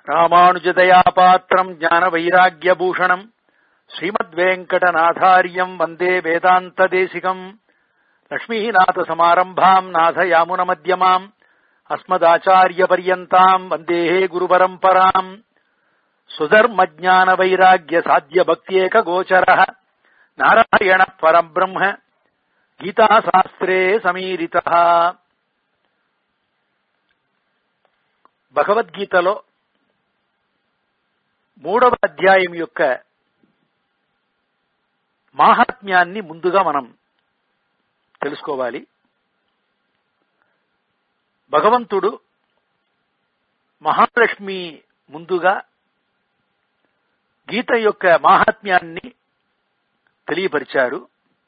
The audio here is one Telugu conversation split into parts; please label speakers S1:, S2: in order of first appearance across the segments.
S1: రామానుజదయాపాత్రం జ్ఞానవైరాగ్యభూషణం శ్రీమద్వేంకటనాథార్యం వందే వేదాంతదేశికం లక్ష్మీనాథసమారంభాం నాథయామునమధ్యమాం అస్మదాచార్యపర్యంతాం వందే గురుపరంపరాం సుధర్మజ్ఞానవైరాగ్య సాధ్య భక్త్యేక గోచర నారాయణ పరబ్రహ్మ గీతాశాస్త్రే సమీరిత భగవద్గీతలో మూడవ అధ్యాయం యొక్క మాహాత్మ్యాన్ని ముందుగా మనం తెలుసుకోవాలి భగవంతుడు మహాలక్ష్మి ముందుగా గీత యొక్క మాహాత్మ్యాన్ని తెలియపరిచారు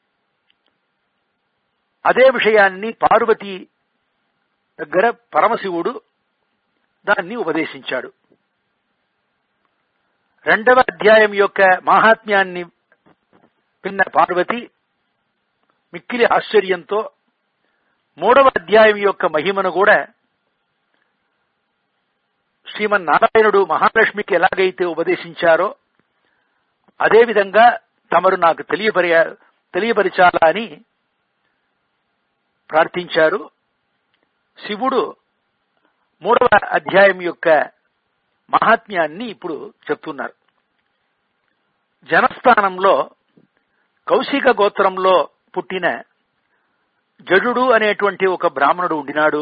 S1: అదే విషయాన్ని పార్వతి దగ్గర పరమశివుడు దాన్ని ఉపదేశించాడు రెండవ అధ్యాయం యొక్క మాహాత్మ్యాన్ని పిన్న పార్వతి మిక్కిలి ఆశ్చర్యంతో మూడవ అధ్యాయం యొక్క మహిమను కూడా శ్రీమన్నారాయణుడు మహాలక్ష్మికి ఎలాగైతే ఉపదేశించారో అదేవిధంగా తమరు నాకు తెలియపరి తెలియపరిచాలా అని ప్రార్థించారు శివుడు మూడవ అధ్యాయం యొక్క మహాత్మ్యాన్ని ఇప్పుడు చెప్తున్నారు జనస్థానంలో కౌశిక గోత్రంలో పుట్టిన జడు అనేటువంటి ఒక బ్రాహ్మణుడు ఉండినాడు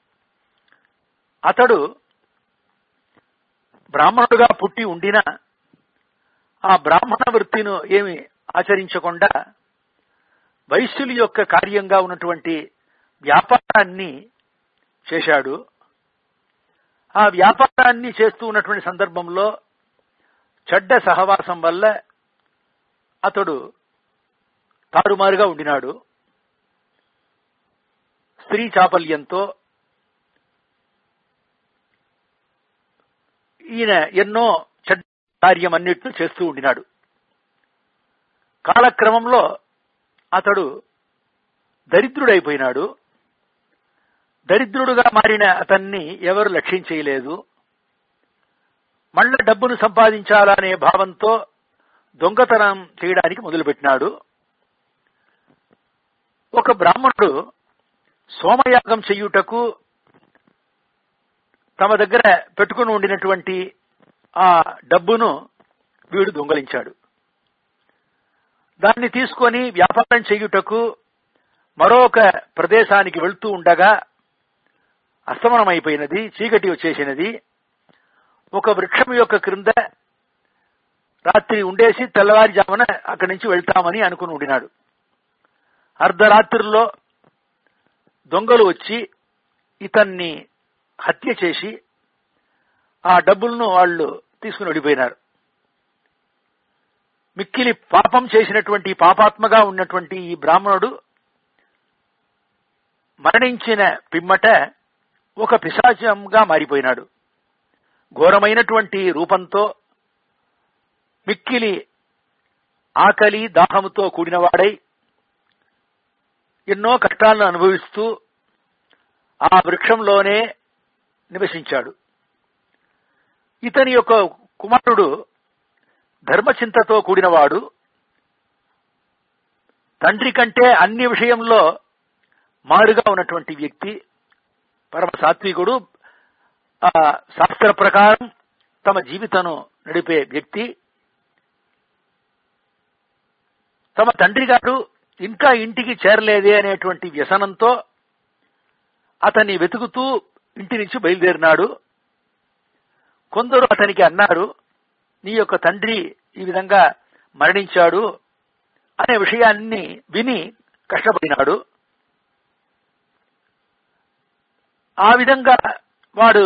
S1: అతడు బ్రాహ్మణుడుగా పుట్టి ఉండిన ఆ బ్రాహ్మణ వృత్తిను ఏమి ఆచరించకుండా వైశ్యుల యొక్క కార్యంగా ఉన్నటువంటి వ్యాపారాన్ని చేశాడు ఆ వ్యాపారాన్ని చేస్తూ ఉన్నటువంటి సందర్భంలో చెడ్డ సహవాసం వల్ల అతడు తారుమారుగా ఉండినాడు స్త్రీ చాపల్యంతో ఈయన ఎన్నో చెడ్డ కార్యం అన్నిట్లు చేస్తూ ఉండినాడు కాలక్రమంలో అతడు దరిద్రుడైపోయినాడు దరిద్రుడుగా మారిన అతన్ని ఎవరు లక్ష్యం చేయలేదు మళ్ళా డబ్బును సంపాదించాలనే భావంతో దొంగతనం చేయడానికి మొదలుపెట్టినాడు ఒక బ్రాహ్మణుడు సోమయాగం చెయ్యుటకు తమ దగ్గర పెట్టుకుని ఉండినటువంటి ఆ డబ్బును వీడు దొంగలించాడు దాన్ని తీసుకొని వ్యాపారం చేయుటకు మరొక ప్రదేశానికి వెళ్తూ ఉండగా అస్తమనమైపోయినది చీకటి వచ్చేసినది ఒక వృక్షం యొక్క క్రింద రాత్రి ఉండేసి తెల్లవారుజామున అక్కడి నుంచి వెళ్తామని అనుకుని ఉండినాడు అర్ధరాత్రిలో దొంగలు వచ్చి ఇతన్ని హత్య చేసి ఆ డబ్బులను వాళ్ళు తీసుకుని వెళ్ళిపోయినారు మిక్కిలి పాపం చేసినటువంటి పాపాత్మగా ఉన్నటువంటి ఈ బ్రాహ్మణుడు మరణించిన పిమ్మట ఒక పిశాచంగా మారిపోయినాడు ఘోరమైనటువంటి రూపంతో మిక్కిలి ఆకలి దాహముతో కూడినవాడై ఎన్నో కష్టాలను అనుభవిస్తూ ఆ వృక్షంలోనే నివసించాడు ఇతని యొక్క కుమారుడు ధర్మచింతతో కూడినవాడు తండ్రి కంటే అన్ని విషయంలో మారుగా ఉన్నటువంటి వ్యక్తి పరమ సాత్వికుడు ఆ శాస్త్ర ప్రకారం తమ జీవితను నడిపే వ్యక్తి తమ తండ్రి గారు ఇంకా ఇంటికి చేరలేదే అనేటువంటి వ్యసనంతో అతన్ని వెతుకుతూ ఇంటి నుంచి బయలుదేరినాడు కొందరు అతనికి అన్నారు నీ యొక్క తండ్రి ఈ విధంగా మరణించాడు అనే విషయాన్ని విని కష్టపడినాడు ఆ విధంగా వాడు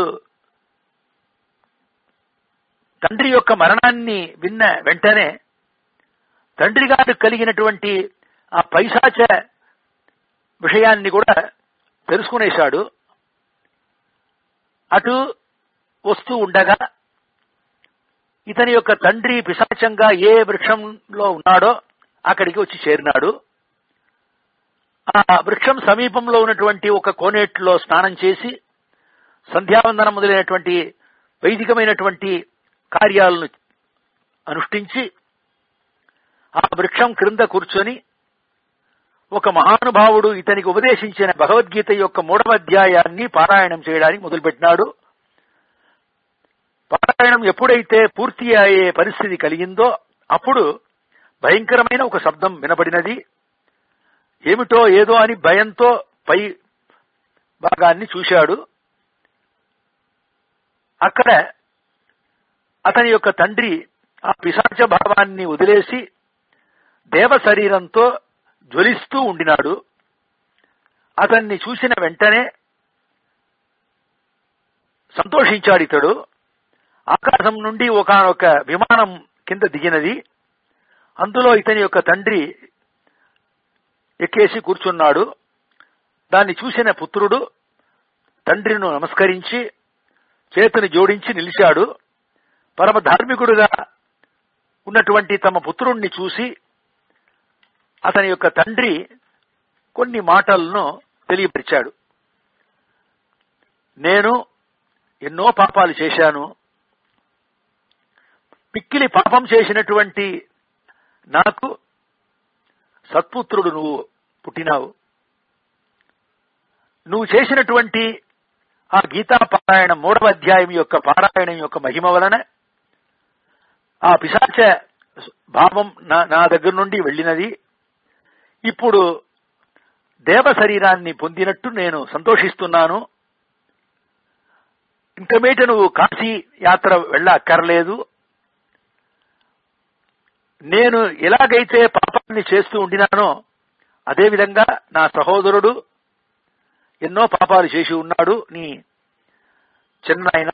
S1: తండ్రి యొక్క మరణాన్ని విన్న వెంటనే తండ్రి గారు కలిగినటువంటి ఆ పైశాచ విషయాన్ని కూడా తెలుసుకునేశాడు అటు వస్తూ ఉండగా ఇతని యొక్క తండ్రి పిశాచంగా ఏ వృక్షంలో ఉన్నాడో అక్కడికి వచ్చి చేరినాడు ఆ వృక్షం సమీపంలో ఉన్నటువంటి ఒక కోనేట్లో స్నానం చేసి సంధ్యావందనం మొదలైనటువంటి వైదికమైనటువంటి కార్యాలను అనుష్ఠించి ఆ వృక్షం క్రింద కూర్చొని ఒక మహానుభావుడు ఇతనికి ఉపదేశించిన భగవద్గీత యొక్క మూడవ అధ్యాయాన్ని పారాయణం చేయడానికి మొదలుపెట్టినాడు పారాయణం ఎప్పుడైతే పూర్తి అయ్యే పరిస్థితి కలిగిందో అప్పుడు భయంకరమైన ఒక శబ్దం వినబడినది ఏమిటో ఏదో అని భయంతో పై భాగాన్ని చూశాడు అక్కడ అతని యొక్క తండ్రి ఆ పిశాచ భావాన్ని వదిలేసి దేవ శరీరంతో జ్వలిస్తూ ఉండినాడు అతన్ని చూసిన వెంటనే సంతోషించాడు ఇతడు ఆకాశం నుండి ఒకనొక విమానం కింద దిగినది అందులో ఇతని యొక్క తండ్రి ఎక్కేసి కూర్చున్నాడు దాన్ని చూసిన పుత్రుడు తండ్రిను నమస్కరించి చేతిని జోడించి నిలిచాడు పరమ ధార్మికుడుగా ఉన్నటువంటి తమ పుత్రుణ్ణి చూసి అతని యొక్క తండ్రి కొన్ని మాటలను తెలియపరిచాడు నేను ఎన్నో పాపాలు చేశాను పిక్కిలి పాపం చేసినటువంటి నాకు సత్పుత్రుడు నువ్వు పుట్టినావు నువ్వు చేసినటువంటి ఆ గీతా పారాయణం మూడవ అధ్యాయం యొక్క పారాయణం యొక్క మహిమ వలన ఆ పిశాచ భావం నా నా దగ్గర నుండి వెళ్ళినది ఇప్పుడు దేవ శరీరాన్ని పొందినట్టు నేను సంతోషిస్తున్నాను ఇంకమేట నువ్వు కాశీ యాత్ర వెళ్ళ అక్కర్లేదు నేను ఎలాగైతే పాపాన్ని చేస్తూ ఉండినానో అదేవిధంగా నా సహోదరుడు ఎన్నో పాపాలు చేసి ఉన్నాడు నీ చిన్నాయన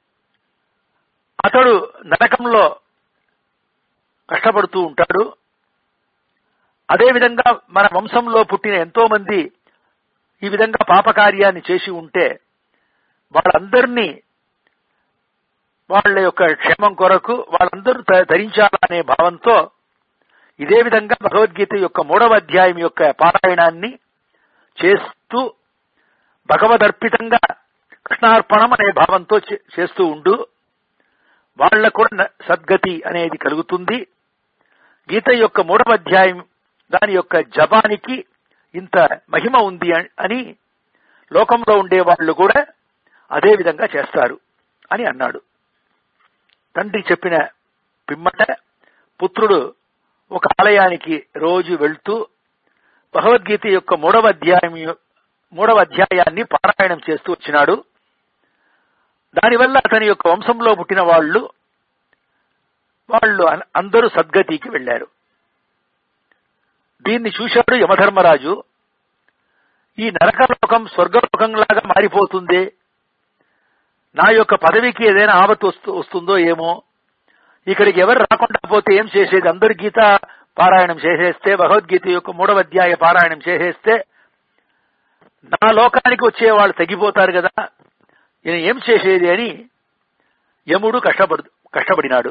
S1: అతడు నరకంలో కష్టపడుతూ ఉంటాడు అదేవిధంగా మన వంశంలో పుట్టిన ఎంతో మంది ఈ విధంగా పాపకార్యాన్ని చేసి ఉంటే వాళ్ళందరినీ వాళ్ళ యొక్క క్షేమం కొరకు వాళ్ళందరూ త- ధరించాలనే భావంతో ఇదే విధంగా భగవద్గీత యొక్క మూడవ అధ్యాయం యొక్క పారాయణాన్ని చేస్తూ భగవదర్పితంగా కృష్ణార్పణం అనే భావంతో చే- చేస్తూ ఉండు వాళ్లకు కూడా న- సద్గతి అనేది కలుగుతుంది గీత యొక్క మూడవ అధ్యాయం దాని యొక్క జపానికి ఇంత మహిమ ఉంది అ- అని లోకంలో ఉండే వాళ్ళు కూడా అదే విధంగా చేస్తారు అని అన్నాడు తండ్రి చెప్పిన పిమ్మట పుత్రుడు ఒక ఆలయానికి రోజు వెళ్తూ భగవద్గీత యొక్క మూడవ అధ్యాయం యొ- మూడవ అధ్యాయాన్ని పారాయణం చేస్తూ వచ్చినాడు దానివల్ల అతని యొక్క వంశంలో పుట్టిన వాళ్ళు వాళ్ళు అన్- అందరూ సద్గతికి వెళ్లారు దీన్ని చూశాడు యమధర్మరాజు ఈ నరకలోకం స్వర్గలోకంలాగా మారిపోతుంది నా యొక్క పదవికి ఏదైనా ఆపత్తు వస్తు వస్తుందో ఏమో ఇక్కడికి ఎవరు రాకుండా పోతే ఏం చేసేది అందరు గీత పారాయణం చేసేస్తే భగవద్గీత యొక్క మూడవ అధ్యాయ పారాయణం చేసేస్తే నా లోకానికి వచ్చే వాళ్ళు తగ్గిపోతారు కదా ఈయన ఏం చేసేది అని యముడు కష్టపడు కష్టపడినాడు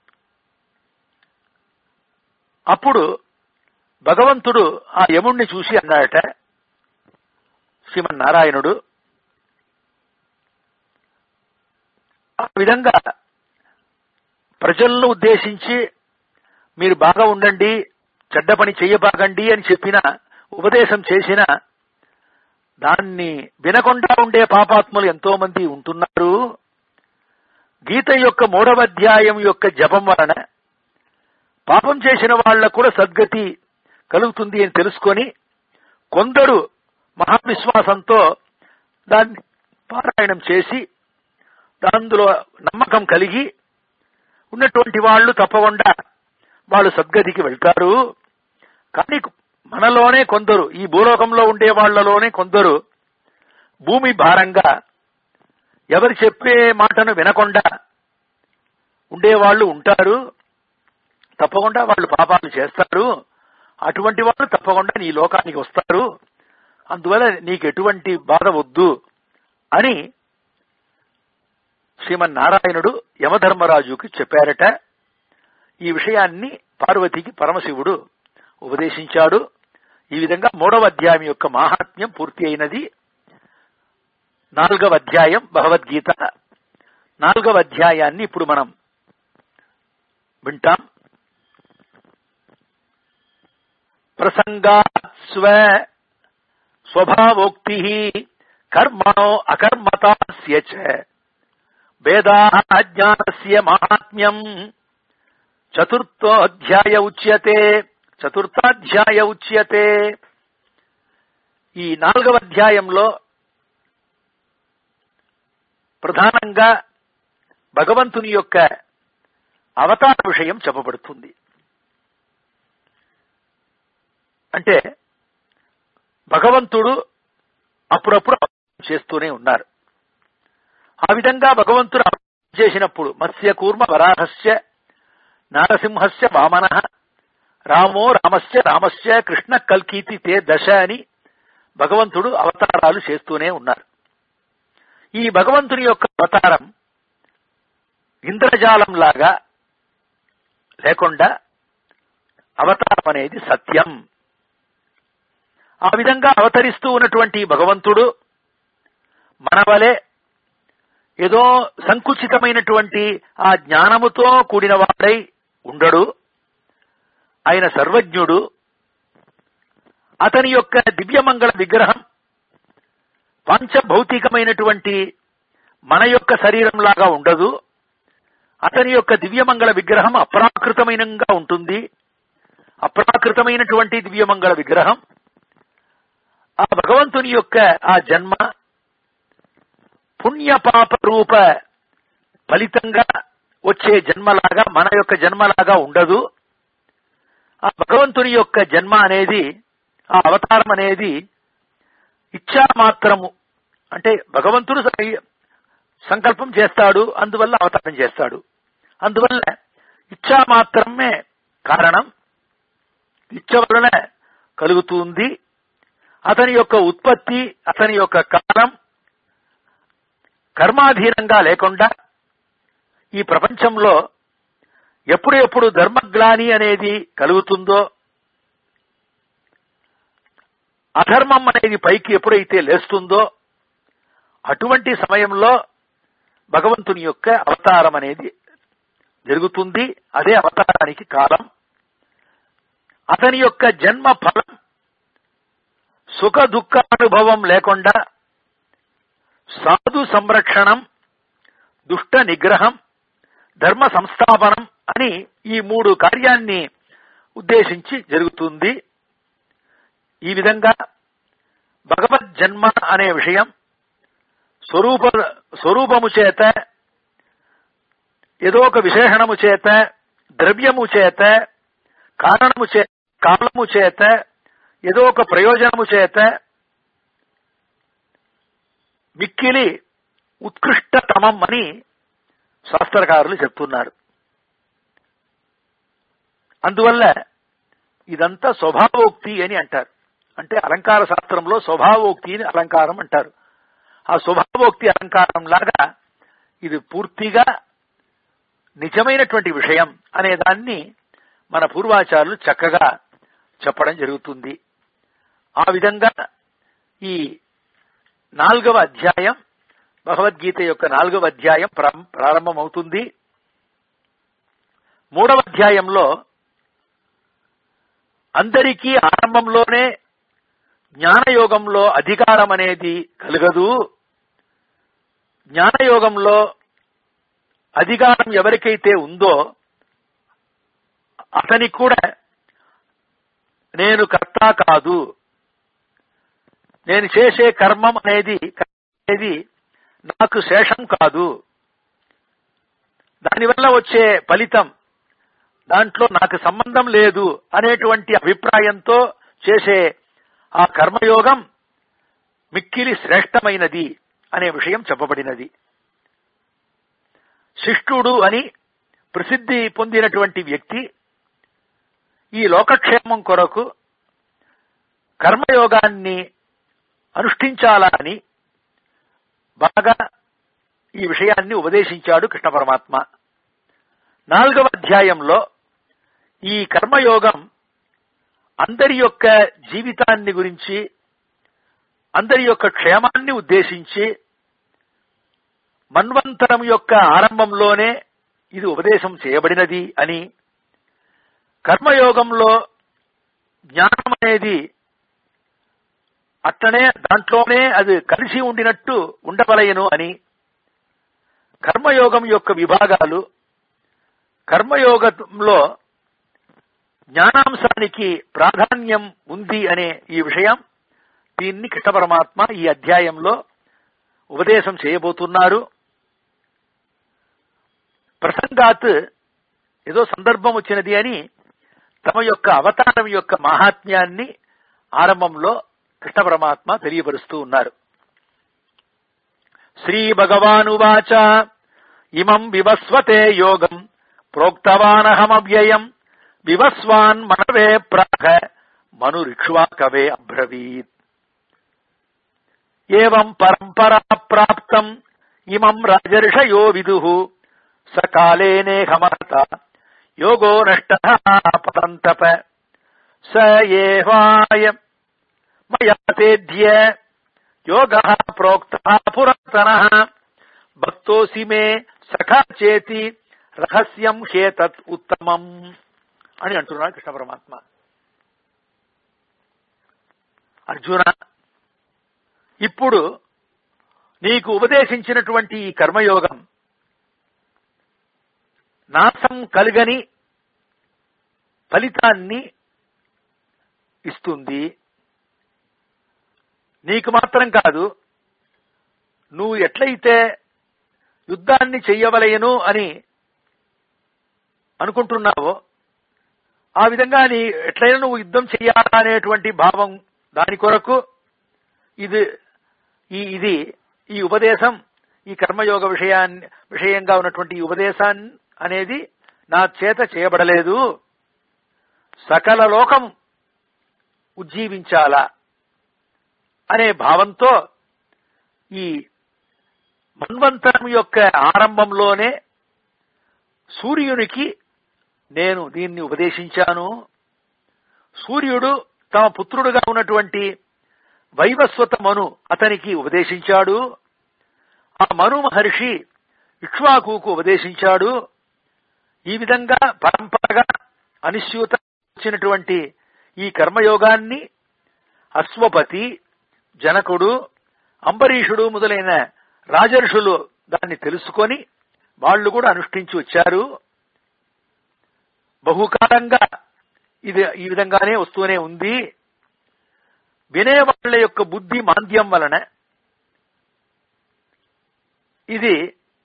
S1: అప్పుడు భగవంతుడు ఆ యముణ్ణి చూసి అన్నాడట శ్రీమన్నారాయణుడు ఆ విధంగా ప్రజలను ఉద్దేశించి మీరు బాగా ఉండండి చెడ్డ పని చెయ్యబాగండి అని చెప్పిన ఉపదేశం చేసిన దాన్ని వినకుండా ఉండే పాపాత్ములు ఎంతో మంది ఉంటున్నారు గీత యొక్క మూడవ అధ్యాయం యొక్క జపం వలన పాపం చేసిన వాళ్ళకు కూడా సద్గతి కలుగుతుంది అని తెలుసుకొని కొందరు మహావిశ్వాసంతో దాన్ని పారాయణం చేసి అందులో నమ్మకం కలిగి ఉన్నటువంటి వాళ్ళు తప్పకుండా వాళ్ళు సద్గతికి వెళ్తారు కానీ మనలోనే కొందరు ఈ భూలోకంలో ఉండే వాళ్ళలోనే కొందరు భూమి భారంగా ఎవరు చెప్పే మాటను వినకుండా ఉండేవాళ్ళు ఉంటారు తప్పకుండా వాళ్ళు పాపాలు చేస్తారు అటువంటి వాళ్ళు తప్పకుండా నీ లోకానికి వస్తారు అందువల్ల నీకు ఎటువంటి బాధ వద్దు అని శ్రీమన్నారాయణుడు యమధర్మరాజుకి చెప్పారట ఈ విషయాన్ని పార్వతికి పరమశివుడు ఉపదేశించాడు ఈ విధంగా మూడవ అధ్యాయం యొక్క మాహాత్మ్యం పూర్తి అయినది నాలుగవ అధ్యాయం భగవద్గీత నాలుగవ అధ్యాయాన్ని ఇప్పుడు మనం వింటాం ప్రసంగాత్ స్వ స్వభావోక్తి కర్మణో అకర్మతాస్య చ వేదా జ్ఞానస్య మహాత్మ్యం చతుర్థోధ్యాయ ఉచ్యతే చతుర్థాధ్యాయ ఉచ్యతే ఈ నాలుగవ అధ్యాయంలో ప్రధానంగా భగవంతుని యొక్క అవతార విషయం చెప్పబడుతుంది అంటే భగవంతుడు అప్పుడప్పుడు అవతారం చేస్తూనే ఉన్నారు ఆ విధంగా భగవంతుడు అవతారం చేసినప్పుడు మత్స్య కూర్మ వరాహస్య నారసింహస్య వామన రామో రామస్య రామస్య కృష్ణ కల్కీతి తే దశ అని భగవంతుడు అవతారాలు చేస్తూనే ఉన్నారు ఈ భగవంతుని యొక్క అవతారం ఇంద్రజాలం లాగా లేకుండా అవతారం అనేది సత్యం ఆ విధంగా అవతరిస్తూ ఉన్నటువంటి భగవంతుడు మన వలె ఏదో సంకుచితమైనటువంటి ఆ జ్ఞానముతో కూడిన వాడై ఉండడు ఆయన సర్వజ్ఞుడు అతని యొక్క దివ్యమంగళ విగ్రహం పంచభౌతికమైనటువంటి మన యొక్క శరీరంలాగా ఉండదు అతని యొక్క దివ్యమంగళ విగ్రహం అప్రాకృతమైనంగా ఉంటుంది అప్రాకృతమైనటువంటి దివ్యమంగళ విగ్రహం ఆ భగవంతుని యొక్క ఆ జన్మ పుణ్య పాప రూప ఫలితంగా వచ్చే జన్మలాగా మన యొక్క జన్మలాగా ఉండదు ఆ భగవంతుని యొక్క జన్మ అనేది ఆ అవతారం అనేది ఇచ్చా మాత్రము అంటే భగవంతుడు సంకల్పం చేస్తాడు అందువల్ల అవతారం చేస్తాడు అందువల్ల ఇచ్చా మాత్రమే కారణం ఇచ్చ వలన కలుగుతుంది అతని యొక్క ఉత్పత్తి అతని యొక్క కాలం కర్మాధీనంగా లేకుండా ఈ ప్రపంచంలో ఎప్పుడు ఎప్పుడు ధర్మగ్లాని అనేది కలుగుతుందో అధర్మం అనేది పైకి ఎప్పుడైతే లేస్తుందో అటువంటి సమయంలో భగవంతుని యొక్క అవతారం అనేది జరుగుతుంది అదే అవతారానికి కాలం అతని యొక్క జన్మ ఫలం సుఖ దుఃఖానుభవం లేకుండా సాధు సంరక్షణం దుష్ట నిగ్రహం ధర్మ సంస్థాపనం అని ఈ మూడు కార్యాన్ని ఉద్దేశించి జరుగుతుంది ఈ విధంగా భగవద్ జన్మ అనే విషయం స్వరూప స్వరూపము చేత ఏదో ఒక విశేషణము చేత ద్రవ్యము చేత కారణము చేత కాలము చేత ఏదో ఒక ప్రయోజనము చేత మిక్కిలి ఉత్కృష్టతమం అని శాస్త్రకారులు చెప్తున్నారు అందువల్ల ఇదంతా స్వభావోక్తి అని అంటారు అంటే అలంకార శాస్త్రంలో స్వభావోక్తి అని అలంకారం అంటారు ఆ స్వభావోక్తి అలంకారం లాగా ఇది పూర్తిగా నిజమైనటువంటి విషయం అనే దాన్ని మన పూర్వాచారులు చక్కగా చెప్పడం జరుగుతుంది ఆ విధంగా ఈ నాలుగవ అధ్యాయం భగవద్గీత యొక్క నాలుగవ అధ్యాయం ప్రారంభమవుతుంది మూడవ అధ్యాయంలో అందరికీ ఆరంభంలోనే జ్ఞానయోగంలో అధికారం అనేది కలగదు జ్ఞానయోగంలో అధికారం ఎవరికైతే ఉందో అతనికి కూడా నేను కర్త కాదు నేను చేసే కర్మం అనేది అనేది నాకు శేషం కాదు దానివల్ల వచ్చే ఫలితం దాంట్లో నాకు సంబంధం లేదు అనేటువంటి అభిప్రాయంతో చేసే ఆ కర్మయోగం మిక్కిలి శ్రేష్టమైనది అనే విషయం చెప్పబడినది శిష్టుడు అని ప్రసిద్ధి పొందినటువంటి వ్యక్తి ఈ లోకక్షేమం కొరకు కర్మయోగాన్ని అనుష్ఠించాలని బాగా ఈ విషయాన్ని ఉపదేశించాడు కృష్ణ పరమాత్మ నాలుగవ అధ్యాయంలో ఈ కర్మయోగం అందరి యొక్క జీవితాన్ని గురించి అందరి యొక్క క్షేమాన్ని ఉద్దేశించి మన్వంతరం యొక్క ఆరంభంలోనే ఇది ఉపదేశం చేయబడినది అని కర్మయోగంలో జ్ఞానం అనేది అట్లనే దాంట్లోనే అది కలిసి ఉండినట్టు ఉండవలయను అని కర్మయోగం యొక్క విభాగాలు కర్మయోగంలో జ్ఞానాంశానికి ప్రాధాన్యం ఉంది అనే ఈ విషయం దీన్ని కృష్ణ పరమాత్మ ఈ అధ్యాయంలో ఉపదేశం చేయబోతున్నారు ప్రసంగాత్ ఏదో సందర్భం వచ్చినది అని తమ యొక్క అవతారం యొక్క మహాత్మ్యాన్ని ఆరంభంలో కృష్ణ పరమాత్మ తెలియపరుస్తూ ఉన్నారు శ్రీ భగవానువాచ ఇమం వివస్వతే యోగం ప్రోక్తవానహమవ్యయం వివస్వాన్ మనవే ప్రాహ మనురిక్ష్వాకవే అబ్రవీత్ ఏం పరంపరా ప్రాప్తం ఇమం రాజర్షయో విదు సకాలేనేహమహత యోగో నష్ట పదంతప స ఏవాయ మయా తేధ్య యోగ ప్రోక్త పురాతన భక్తోసి మే సఖా చేతి రహస్యం హేతత్ ఉత్తమం అని అంటున్నాడు కృష్ణ పరమాత్మ అర్జున ఇప్పుడు నీకు ఉపదేశించినటువంటి ఈ కర్మయోగం నాశం కలుగని ఫలితాన్ని ఇస్తుంది నీకు మాత్రం కాదు నువ్వు ఎట్లయితే యుద్ధాన్ని చెయ్యవలయను అని అనుకుంటున్నావో ఆ విధంగా నీ ఎట్లయినా నువ్వు యుద్ధం చెయ్యాలనేటువంటి భావం దాని కొరకు ఇది ఈ ఇది ఈ ఉపదేశం ఈ కర్మయోగ విషయాన్ని విషయంగా ఉన్నటువంటి ఈ ఉపదేశాన్ని అనేది నా చేత చేయబడలేదు సకల లోకం ఉజ్జీవించాలా అనే భావంతో ఈ మన్వంతరం యొక్క ఆరంభంలోనే సూర్యునికి నేను దీన్ని ఉపదేశించాను సూర్యుడు తమ పుత్రుడుగా ఉన్నటువంటి వైవస్వత మను అతనికి ఉపదేశించాడు ఆ మను మహర్షి ఇక్ష్వాకుకు ఉపదేశించాడు ఈ విధంగా పరంపరగా అనిశ్యూత వచ్చినటువంటి ఈ కర్మయోగాన్ని అశ్వపతి జనకుడు అంబరీషుడు మొదలైన రాజర్షులు దాన్ని తెలుసుకొని వాళ్ళు కూడా అనుష్ఠించి వచ్చారు బహుకాలంగా ఇది ఈ విధంగానే వస్తూనే ఉంది వినేవాళ్ల యొక్క బుద్ధి మాంద్యం వలన ఇది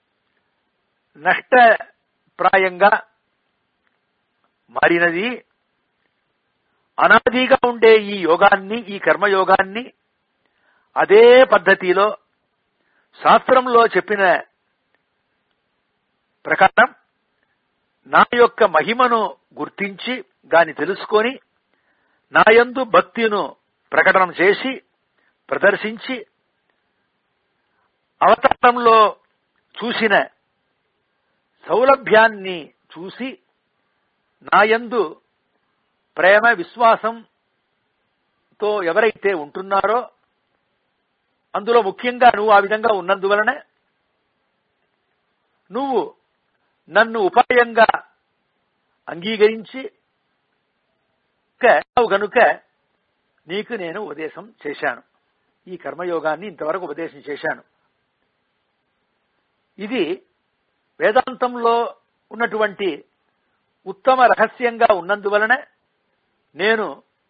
S1: నష్టప్రాయంగా మారినది అనాదిగా ఉండే ఈ యోగాన్ని ఈ కర్మయోగాన్ని అదే పద్ధతిలో శాస్త్రంలో చెప్పిన ప్రకారం నా యొక్క మహిమను గుర్తించి దాన్ని తెలుసుకొని నాయందు భక్తిను ప్రకటన చేసి ప్రదర్శించి అవతారంలో చూసిన సౌలభ్యాన్ని చూసి నాయందు ప్రేమ విశ్వాసంతో ఎవరైతే ఉంటున్నారో అందులో ముఖ్యంగా నువ్వు ఆ విధంగా ఉన్నందువలన నువ్వు నన్ను ఉపాయంగా అంగీకరించి గనుక నీకు నేను ఉపదేశం చేశాను ఈ కర్మయోగాన్ని ఇంతవరకు ఉపదేశం చేశాను ఇది వేదాంతంలో ఉన్నటువంటి ఉత్తమ రహస్యంగా ఉన్నందువలన నేను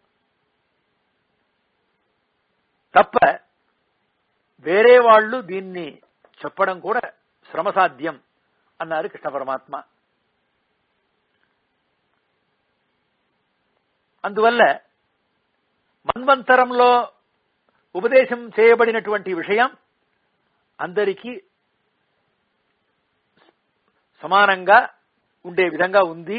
S1: తప్ప వేరే వాళ్ళు దీన్ని చెప్పడం కూడా శ్రమసాధ్యం అన్నారు కృష్ణ పరమాత్మ అందువల్ల మన్వంతరంలో ఉపదేశం చేయబడినటువంటి విషయం అందరికీ సమానంగా ఉండే విధంగా ఉంది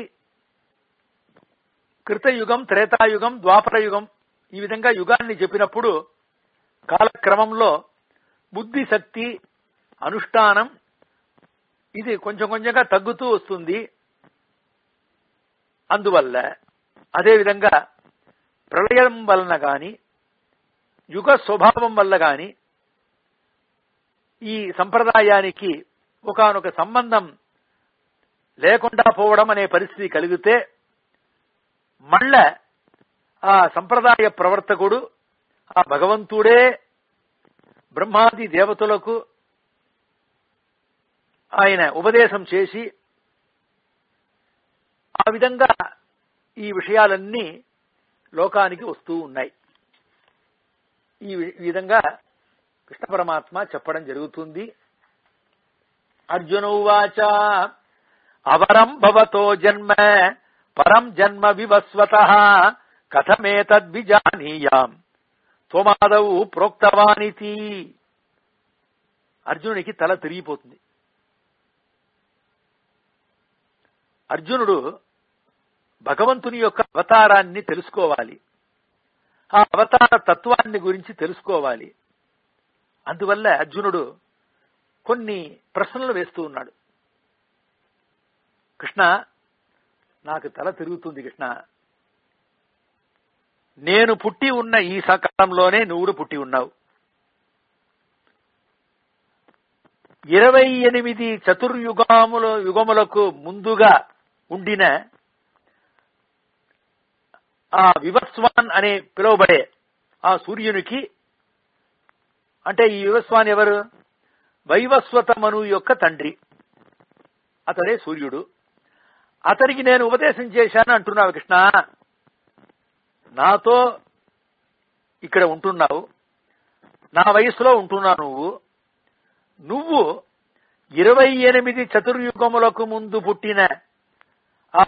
S1: కృతయుగం త్రేతాయుగం ద్వాపరయుగం ఈ విధంగా యుగాన్ని చెప్పినప్పుడు కాలక్రమంలో బుద్ధి శక్తి అనుష్ఠానం ఇది కొంచెం కొంచెంగా తగ్గుతూ వస్తుంది అందువల్ల అదేవిధంగా ప్రళయం వలన గాని యుగ స్వభావం వల్ల గాని ఈ సంప్రదాయానికి ఒకనొక సంబంధం లేకుండా పోవడం అనే పరిస్థితి కలిగితే మళ్ళా ఆ సంప్రదాయ ప్రవర్తకుడు ఆ భగవంతుడే బ్రహ్మాది దేవతలకు ఆయన ఉపదేశం చేసి ఆ విధంగా ఈ విషయాలన్నీ లోకానికి వస్తూ ఉన్నాయి ఈ వి- ఈ విధంగా కృష్ణ పరమాత్మ చెప్పడం జరుగుతుంది అర్జునౌవాచ అవరం భవతో జన్మ పరం జన్మ వివస్వత కథమేతద్విజానీయాం త్వమాదౌ ప్రోక్తవానితి అర్జునుడికి తల తిరిగిపోతుంది అర్జునుడు భగవంతుని యొక్క అవతారాన్ని తెలుసుకోవాలి ఆ అవతార తత్వాన్ని గురించి తెలుసుకోవాలి అందువల్ల అర్జునుడు కొన్ని ప్రశ్నలు వేస్తూ ఉన్నాడు కృష్ణ నాకు తల తిరుగుతుంది కృష్ణ నేను పుట్టి ఉన్న ఈ సకాలంలోనే నువ్వు పుట్టి ఉన్నావు ఇరవై ఎనిమిది చతుర్యుగముల యుగములకు ముందుగా ఉండిన ఆ వివస్వాన్ అనే పిలువబడే ఆ సూర్యునికి అంటే ఈ వివస్వాన్ ఎవరు వైవస్వత మను యొక్క తండ్రి అతడే సూర్యుడు అతనికి నేను ఉపదేశం చేశాను అంటున్నావు కృష్ణ నాతో ఇక్కడ ఉంటున్నావు నా వయసులో ఉంటున్నావు నువ్వు నువ్వు ఇరవై ఎనిమిది చతుర్యుగములకు ముందు పుట్టిన ఆ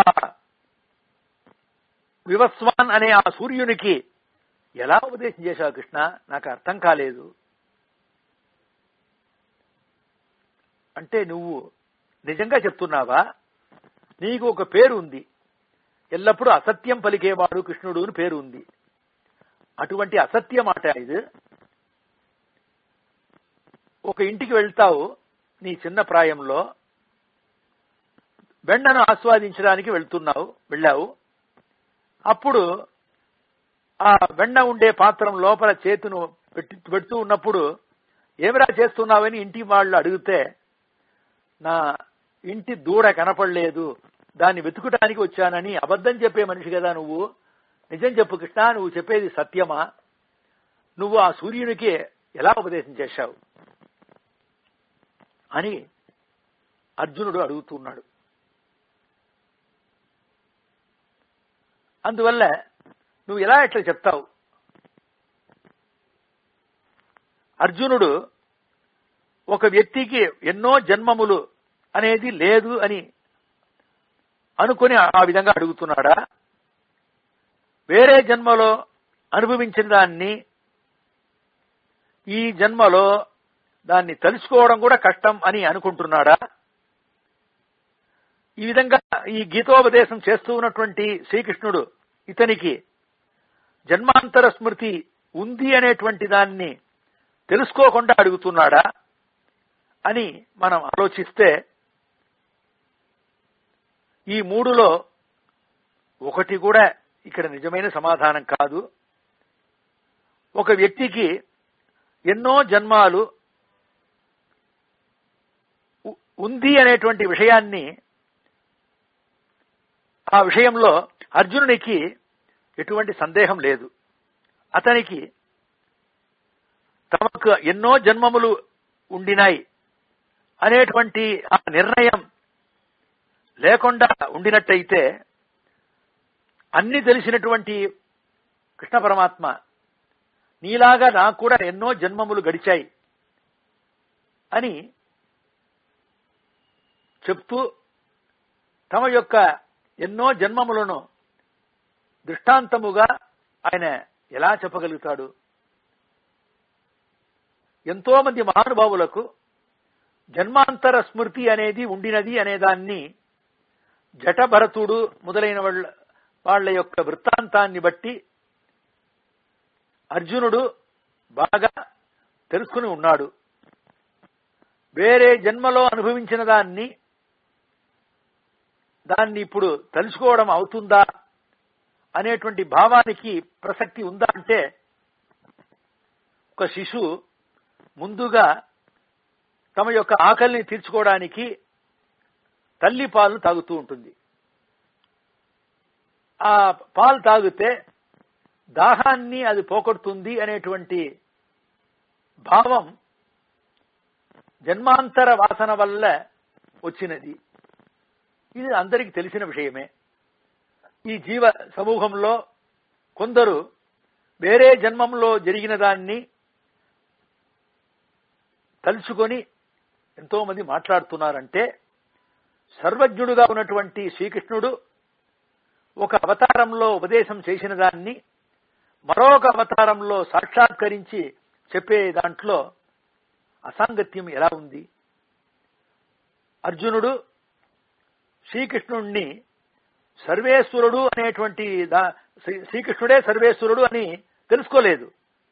S1: వివస్వాన్ అనే ఆ సూర్యునికి ఎలా ఉపదేశం చేశావు కృష్ణ నాకు అర్థం కాలేదు అంటే నువ్వు నిజంగా చెప్తున్నావా నీకు ఒక పేరు ఉంది ఎల్లప్పుడూ అసత్యం పలికేవాడు కృష్ణుడు అని పేరు ఉంది అటువంటి అసత్య మాట ఇది ఒక ఇంటికి వెళ్తావు నీ చిన్న ప్రాయంలో వెన్నను ఆస్వాదించడానికి వెళ్తున్నావు వెళ్ళావు అప్పుడు ఆ వెన్న ఉండే పాత్రం లోపల చేతును పెట్టి పెడుతూ ఉన్నప్పుడు ఏమిరా చేస్తున్నావని ఇంటి వాళ్ళు అడిగితే నా ఇంటి దూడ కనపడలేదు దాన్ని వెతుకుటానికి వచ్చానని అబద్ధం చెప్పే మనిషి కదా నువ్వు నిజం చెప్పు కృష్ణ నువ్వు చెప్పేది సత్యమా నువ్వు ఆ సూర్యునికి ఎలా ఉపదేశం చేశావు అని అర్జునుడు అడుగుతున్నాడు అందువల్ల నువ్వు ఎలా ఎట్లా చెప్తావు అర్జునుడు ఒక వ్యక్తికి ఎన్నో జన్మములు అనేది లేదు అని అనుకుని ఆ విధంగా అడుగుతున్నాడా వేరే జన్మలో అనుభవించిన దాన్ని ఈ జన్మలో దాన్ని తెలుసుకోవడం కూడా కష్టం అని అనుకుంటున్నాడా ఈ విధంగా ఈ గీతోపదేశం చేస్తూ ఉన్నటువంటి శ్రీకృష్ణుడు ఇతనికి జన్మాంతర స్మృతి ఉంది అనేటువంటి దాన్ని తెలుసుకోకుండా అడుగుతున్నాడా అని మనం ఆలోచిస్తే ఈ మూడులో ఒకటి కూడా ఇక్కడ నిజమైన సమాధానం కాదు ఒక వ్యక్తికి ఎన్నో జన్మాలు ఉ- ఉంది అనేటువంటి విషయాన్ని ఆ విషయంలో అర్జునునికి ఎటువంటి సందేహం లేదు అతనికి తమకు ఎన్నో జన్మములు ఉండినాయి అనేటువంటి ఆ నిర్ణయం లేకుండా ఉండినట్టయితే అన్ని తెలిసినటువంటి కృష్ణ పరమాత్మ నీలాగా నాకు కూడా ఎన్నో జన్మములు గడిచాయి అని చెప్తూ తమ యొక్క ఎన్నో జన్మములను దృష్టాంతముగా ఆయన ఎలా చెప్పగలుగుతాడు ఎంతో మంది మహానుభావులకు జన్మాంతర స్మృతి అనేది ఉండినది అనే దాన్ని జటభరతుడు మొదలైన వాళ్ళ వాళ్ళ యొక్క వృత్తాంతాన్ని బట్టి అర్జునుడు బాగా తెలుసుకుని ఉన్నాడు వేరే జన్మలో అనుభవించిన దాన్ని దాన్ని ఇప్పుడు తెలుసుకోవడం అవుతుందా అనేటువంటి భావానికి ప్రసక్తి ఉందా అంటే ఒక శిశువు ముందుగా తమ యొక్క ఆకలిని తీర్చుకోవడానికి తల్లి పాలను తాగుతూ ఉంటుంది ఆ పాలు తాగితే దాహాన్ని అది పోగొడుతుంది అనేటువంటి భావం జన్మాంతర వాసన వల్ల వచ్చినది ఇది అందరికీ తెలిసిన విషయమే ఈ జీవ సమూహంలో కొందరు వేరే జన్మంలో జరిగిన దాన్ని తలుచుకొని ఎంతో మంది మాట్లాడుతున్నారంటే సర్వజ్ఞుడుగా ఉన్నటువంటి శ్రీకృష్ణుడు ఒక అవతారంలో ఉపదేశం చేసిన దాన్ని మరొక అవతారంలో సాక్షాత్కరించి చెప్పే దాంట్లో అసాంగత్యం ఎలా ఉంది అర్జునుడు శ్రీకృష్ణుణ్ణి సర్వేశ్వరుడు అనేటువంటి దా- శ్రీ- శ్రీకృష్ణుడే సర్వేశ్వరుడు అని తెలుసుకోలేదు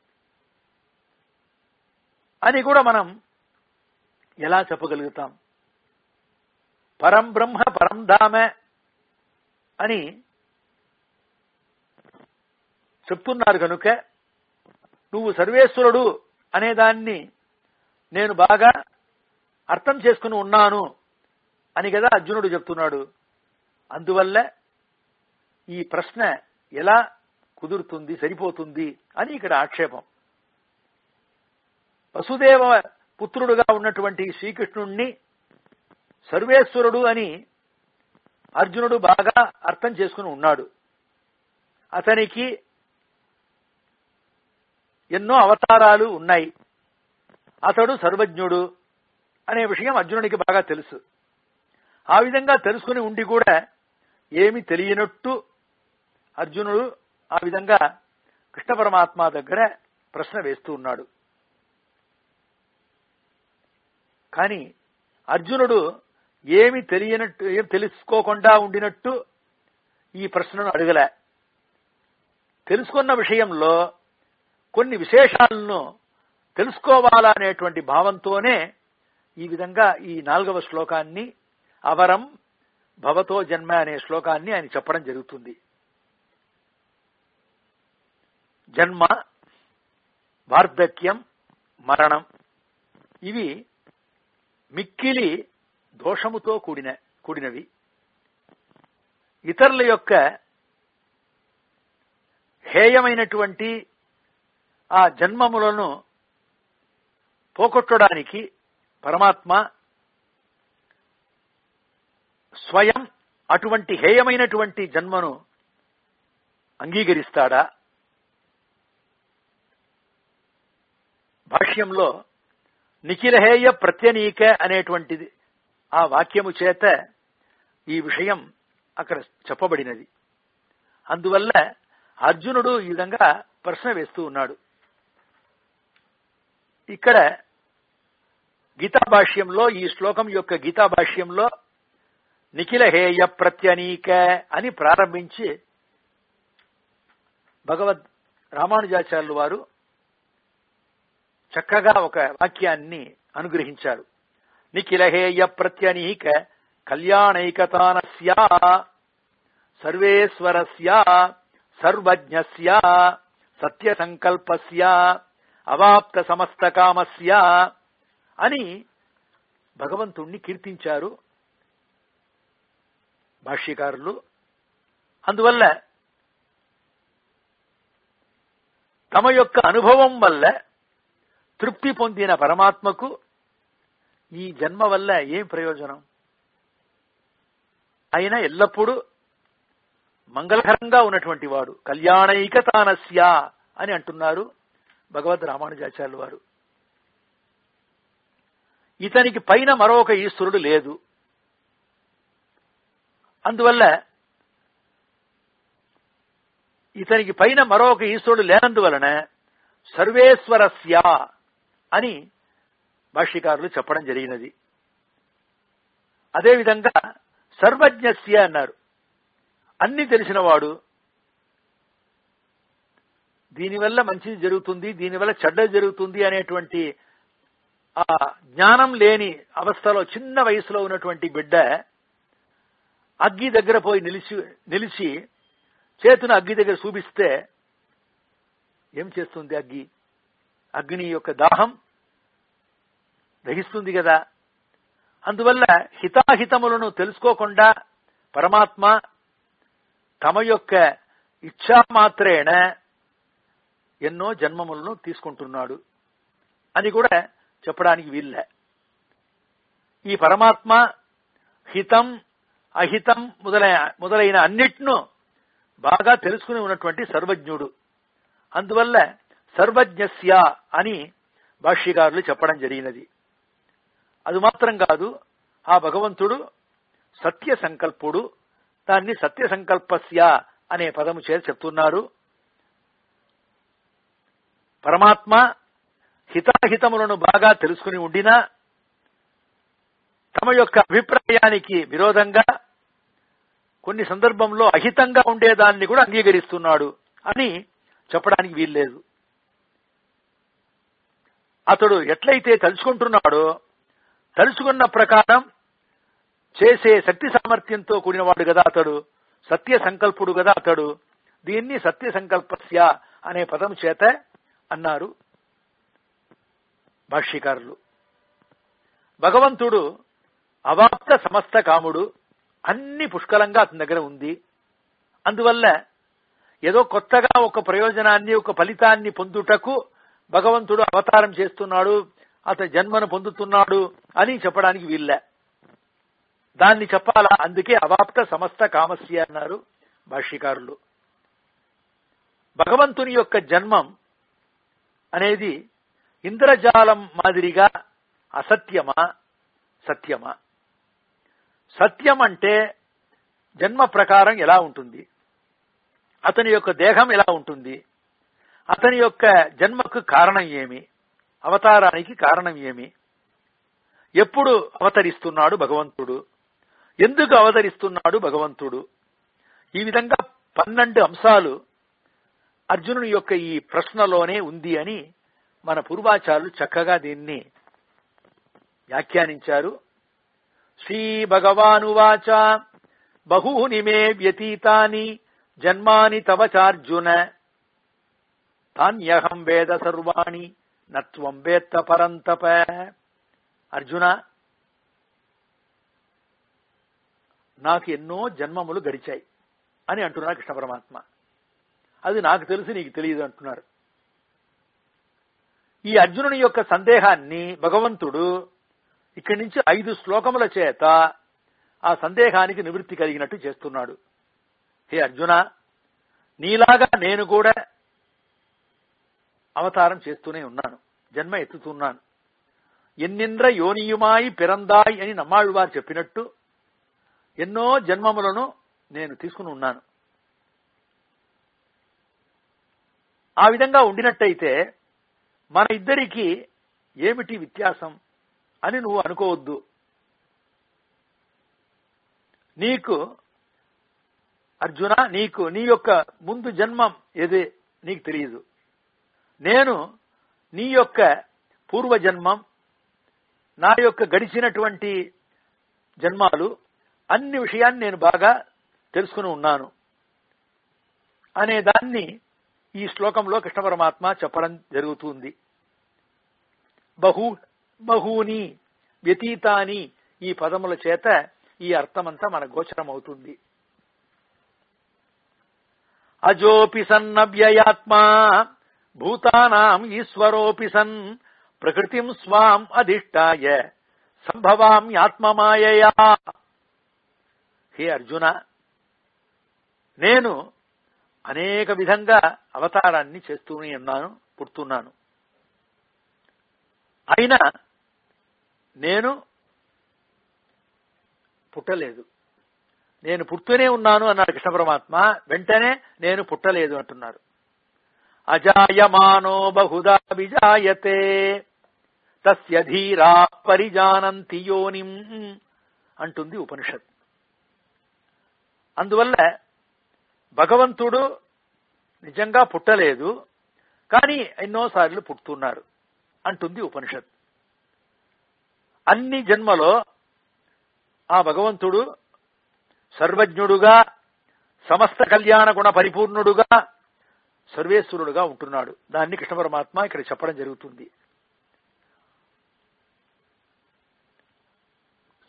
S1: అని కూడా మనం ఎలా చెప్పగలుగుతాం పరం బ్రహ్మ పరం ధామ అని చెప్తున్నారు కనుక నువ్వు సర్వేశ్వరుడు అనేదాన్ని నేను బాగా అర్థం చేసుకుని ఉన్నాను అని కదా అర్జునుడు చెప్తున్నాడు అందువల్ల ఈ ప్రశ్న ఎలా కుదురుతుంది సరిపోతుంది అని ఇక్కడ ఆక్షేపం వసుదేవ పుత్రుడుగా ఉన్నటువంటి శ్రీకృష్ణుణ్ణి సర్వేశ్వరుడు అని అర్జునుడు బాగా అర్థం చేసుకుని ఉన్నాడు అతనికి ఎన్నో అవతారాలు ఉన్నాయి అతడు సర్వజ్ఞుడు అనే విషయం అర్జునుడికి బాగా తెలుసు ఆ విధంగా తెలుసుకుని ఉండి కూడా ఏమి తెలియనట్టు అర్జునుడు ఆ విధంగా కృష్ణ పరమాత్మ దగ్గర ప్రశ్న వేస్తూ ఉన్నాడు కానీ అర్జునుడు ఏమి తెలియనట్టు ఏం తెలుసుకోకుండా ఉండినట్టు ఈ ప్రశ్నను అడగలే తెలుసుకున్న విషయంలో కొన్ని విశేషాలను తెలుసుకోవాలనేటువంటి భావంతోనే ఈ విధంగా ఈ నాలుగవ శ్లోకాన్ని అవరం భవతో జన్మ అనే శ్లోకాన్ని ఆయన చెప్పడం జరుగుతుంది జన్మ వార్ధక్యం మరణం ఇవి మిక్కిలి దోషముతో కూడిన కూడినవి ఇతరుల యొక్క హేయమైనటువంటి ఆ జన్మములను పోగొట్టడానికి పరమాత్మ స్వయం అటువంటి హేయమైనటువంటి జన్మను అంగీకరిస్తాడా భాష్యంలో నిఖిలహేయ ప్రత్యనీక అనేటువంటిది ఆ వాక్యము చేత ఈ విషయం అక్కడ చెప్పబడినది అందువల్ల అర్జునుడు ఈ విధంగా ప్రశ్న వేస్తూ ఉన్నాడు ఇక్కడ గీతా భాష్యంలో ఈ శ్లోకం యొక్క గీతా భాష్యంలో నిఖిల హేయ ప్రత్యనీక అని ప్రారంభించి భగవద్ రామానుజాచార్యులు వారు చక్కగా ఒక వాక్యాన్ని అనుగ్రహించారు నిఖిలహేయ ప్రత్యనీక కళ్యాణైకతానస్యా సర్వేశ్వరస్య సర్వజ్ఞస్య సత్య సంకల్పస్య అవాప్త సమస్త కామస్య అని భగవంతుణ్ణి కీర్తించారు భాష్యకారులు అందువల్ల తమ యొక్క అనుభవం వల్ల తృప్తి పొందిన పరమాత్మకు ఈ జన్మ వల్ల ఏం ప్రయోజనం ఆయన ఎల్లప్పుడూ మంగళకరంగా ఉన్నటువంటి వాడు కళ్యాణైకతానస్య అని అంటున్నారు భగవద్ రామానుజాచార్యులు వారు ఇతనికి పైన మరొక ఈశ్వరుడు లేదు అందువల్ల ఇతనికి పైన మరొక ఈశ్వరుడు లేనందువలన సర్వేశ్వరస్య అని భాష్యకారులు చెప్పడం జరిగినది అదేవిధంగా సర్వజ్ఞస్య అన్నారు అన్ని తెలిసినవాడు దీనివల్ల మంచిది జరుగుతుంది దీనివల్ల చెడ్డ జరుగుతుంది అనేటువంటి ఆ జ్ఞానం లేని అవస్థలో చిన్న వయసులో ఉన్నటువంటి బిడ్డ అగ్గి దగ్గర పోయి నిలిచి నిలిచి చేతును అగ్గి దగ్గర చూపిస్తే ఏం చేస్తుంది అగ్గి అగ్ని యొక్క దాహం దహిస్తుంది కదా అందువల్ల హితాహితములను తెలుసుకోకుండా పరమాత్మ తమ యొక్క ఇచ్ఛా మాత్రేణ ఎన్నో జన్మములను తీసుకుంటున్నాడు అని కూడా చెప్పడానికి వీల్లే ఈ పరమాత్మ హితం అహితం మొదలైన మొదలైన అన్నిట్ను బాగా తెలుసుకుని ఉన్నటువంటి సర్వజ్ఞుడు అందువల్ల సర్వజ్ఞస్య అని భాష్యకారులు చెప్పడం జరిగినది అది మాత్రం కాదు ఆ భగవంతుడు సత్య సంకల్పుడు దాన్ని సత్య సంకల్పస్య అనే పదము చేసి చెప్తున్నారు పరమాత్మ హితాహితములను బాగా తెలుసుకుని ఉండినా తమ యొక్క అభిప్రాయానికి విరోధంగా కొన్ని సందర్భంలో అహితంగా ఉండేదాన్ని కూడా అంగీకరిస్తున్నాడు అని చెప్పడానికి వీల్లేదు అతడు ఎట్లయితే తలుచుకుంటున్నాడో తలుచుకున్న ప్రకారం చేసే శక్తి సామర్థ్యంతో కూడినవాడు కదా అతడు సత్య సంకల్పుడు కదా అతడు దీన్ని సత్య సంకల్పస్య అనే పదం చేత అన్నారు భాష్యకారులు భగవంతుడు అవాప్త సమస్త కాముడు అన్ని పుష్కలంగా అతని దగ్గర ఉంది అందువల్ల ఏదో కొత్తగా ఒక ప్రయోజనాన్ని ఒక ఫలితాన్ని పొందుటకు భగవంతుడు అవతారం చేస్తున్నాడు అతని జన్మను పొందుతున్నాడు అని చెప్పడానికి వీల్లే దాన్ని చెప్పాలా అందుకే అవాప్త సమస్త కామస్య అన్నారు భాష్యకారులు భగవంతుని యొక్క జన్మం అనేది ఇంద్రజాలం మాదిరిగా అసత్యమా సత్యమా సత్యం అంటే జన్మ ప్రకారం ఎలా ఉంటుంది అతని యొక్క దేహం ఎలా ఉంటుంది అతని యొక్క జన్మకు కారణం ఏమి అవతారానికి కారణం ఏమి ఎప్పుడు అవతరిస్తున్నాడు భగవంతుడు ఎందుకు అవతరిస్తున్నాడు భగవంతుడు ఈ విధంగా పన్నెండు అంశాలు అర్జునుని యొక్క ఈ ప్రశ్నలోనే ఉంది అని మన పూర్వాచారులు చక్కగా దీన్ని వ్యాఖ్యానించారు శ్రీ భగవానువాచ బహూని మే వ్యతీతాని జన్మాని తవ చార్జున తాన్యహం వేద సర్వాణి నత్వం వేత్త పరంతప అర్జున నాకు ఎన్నో జన్మములు గడిచాయి అని అంటున్నారు కృష్ణ పరమాత్మ అది నాకు తెలుసు నీకు తెలియదు అంటున్నారు ఈ అర్జునుని యొక్క సందేహాన్ని భగవంతుడు ఇక్కడి నుంచి ఐదు శ్లోకముల చేత ఆ సందేహానికి నివృత్తి కలిగినట్టు చేస్తున్నాడు హే అర్జున నీలాగా నేను కూడా అవతారం చేస్తూనే ఉన్నాను జన్మ ఎత్తుతున్నాను ఎన్నింద్ర యోనియుమాయి పిరందాయి అని నమ్మాళ్ళువారు చెప్పినట్టు ఎన్నో జన్మములను నేను తీసుకుని ఉన్నాను ఆ విధంగా ఉండినట్టయితే మన ఇద్దరికి ఏమిటి వ్యత్యాసం అని నువ్వు అనుకోవద్దు నీకు అర్జున నీకు నీ యొక్క ముందు జన్మం ఏదే నీకు తెలియదు నేను నీ యొక్క పూర్వజన్మం నా యొక్క గడిచినటువంటి జన్మాలు అన్ని విషయాన్ని నేను బాగా తెలుసుకుని ఉన్నాను అనే దాన్ని ఈ శ్లోకంలో కృష్ణ పరమాత్మ చెప్పడం జరుగుతుంది బహు బహూని వ్యతీతాని ఈ పదముల చేత ఈ అర్థమంతా మన గోచరం అవుతుంది అజోపి సన్నవ్యయాత్మా భూతానాం ఈశ్వరోపి సన్ ప్రకృతిం స్వాం అధిష్టాయ సంభవామ్యాత్మమాయయా హే అర్జున నేను అనేక విధంగా అవతారాన్ని చేస్తూనే ఉన్నాను పుడుతున్నాను అయినా నేను పుట్టలేదు నేను పుడుతూనే ఉన్నాను అన్నాడు కృష్ణ పరమాత్మ వెంటనే నేను పుట్టలేదు అంటున్నారు అజాయమానో బహుదా విజాయతే తస్య ధీరా పరిజానంతి యోనిం అంటుంది ఉపనిషత్ అందువల్ల భగవంతుడు నిజంగా పుట్టలేదు కానీ ఎన్నోసార్లు పుట్టున్నారు అంటుంది ఉపనిషత్ అన్ని జన్మలో ఆ భగవంతుడు సర్వజ్ఞుడుగా సమస్త కళ్యాణ గుణ పరిపూర్ణుడుగా సర్వేశ్వరుడుగా ఉంటున్నాడు దాన్ని కృష్ణ పరమాత్మ ఇక్కడ చెప్పడం జరుగుతుంది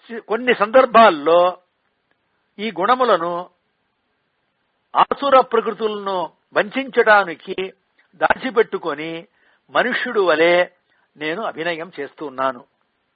S1: కొన్ని సందర్భాల్లో ఈ గుణములను ఆసుర ప్రకృతులను వంచడానికి దాచిపెట్టుకొని మనుష్యుడు వలె నేను అభినయం చేస్తున్నాను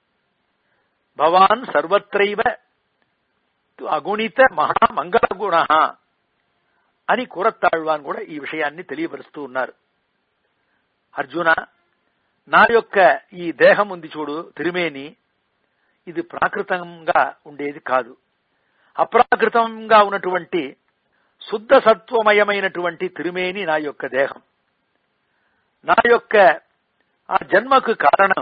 S1: భవాన్ సర్వత్రైవ అగుణిత మహామంగళ గుణ అని కూరత్తాళ్వాన్ కూడా ఈ విషయాన్ని తెలియపరుస్తూ ఉన్నారు అర్జున నా యొక్క ఈ దేహం ఉంది చూడు తిరిమేని ఇది ప్రాకృతంగా ఉండేది కాదు అప్రాకృతంగా ఉన్నటువంటి శుద్ధ సత్వమయమైనటువంటి తిరుమేని నా యొక్క దేహం నా యొక్క ఆ జన్మకు కారణం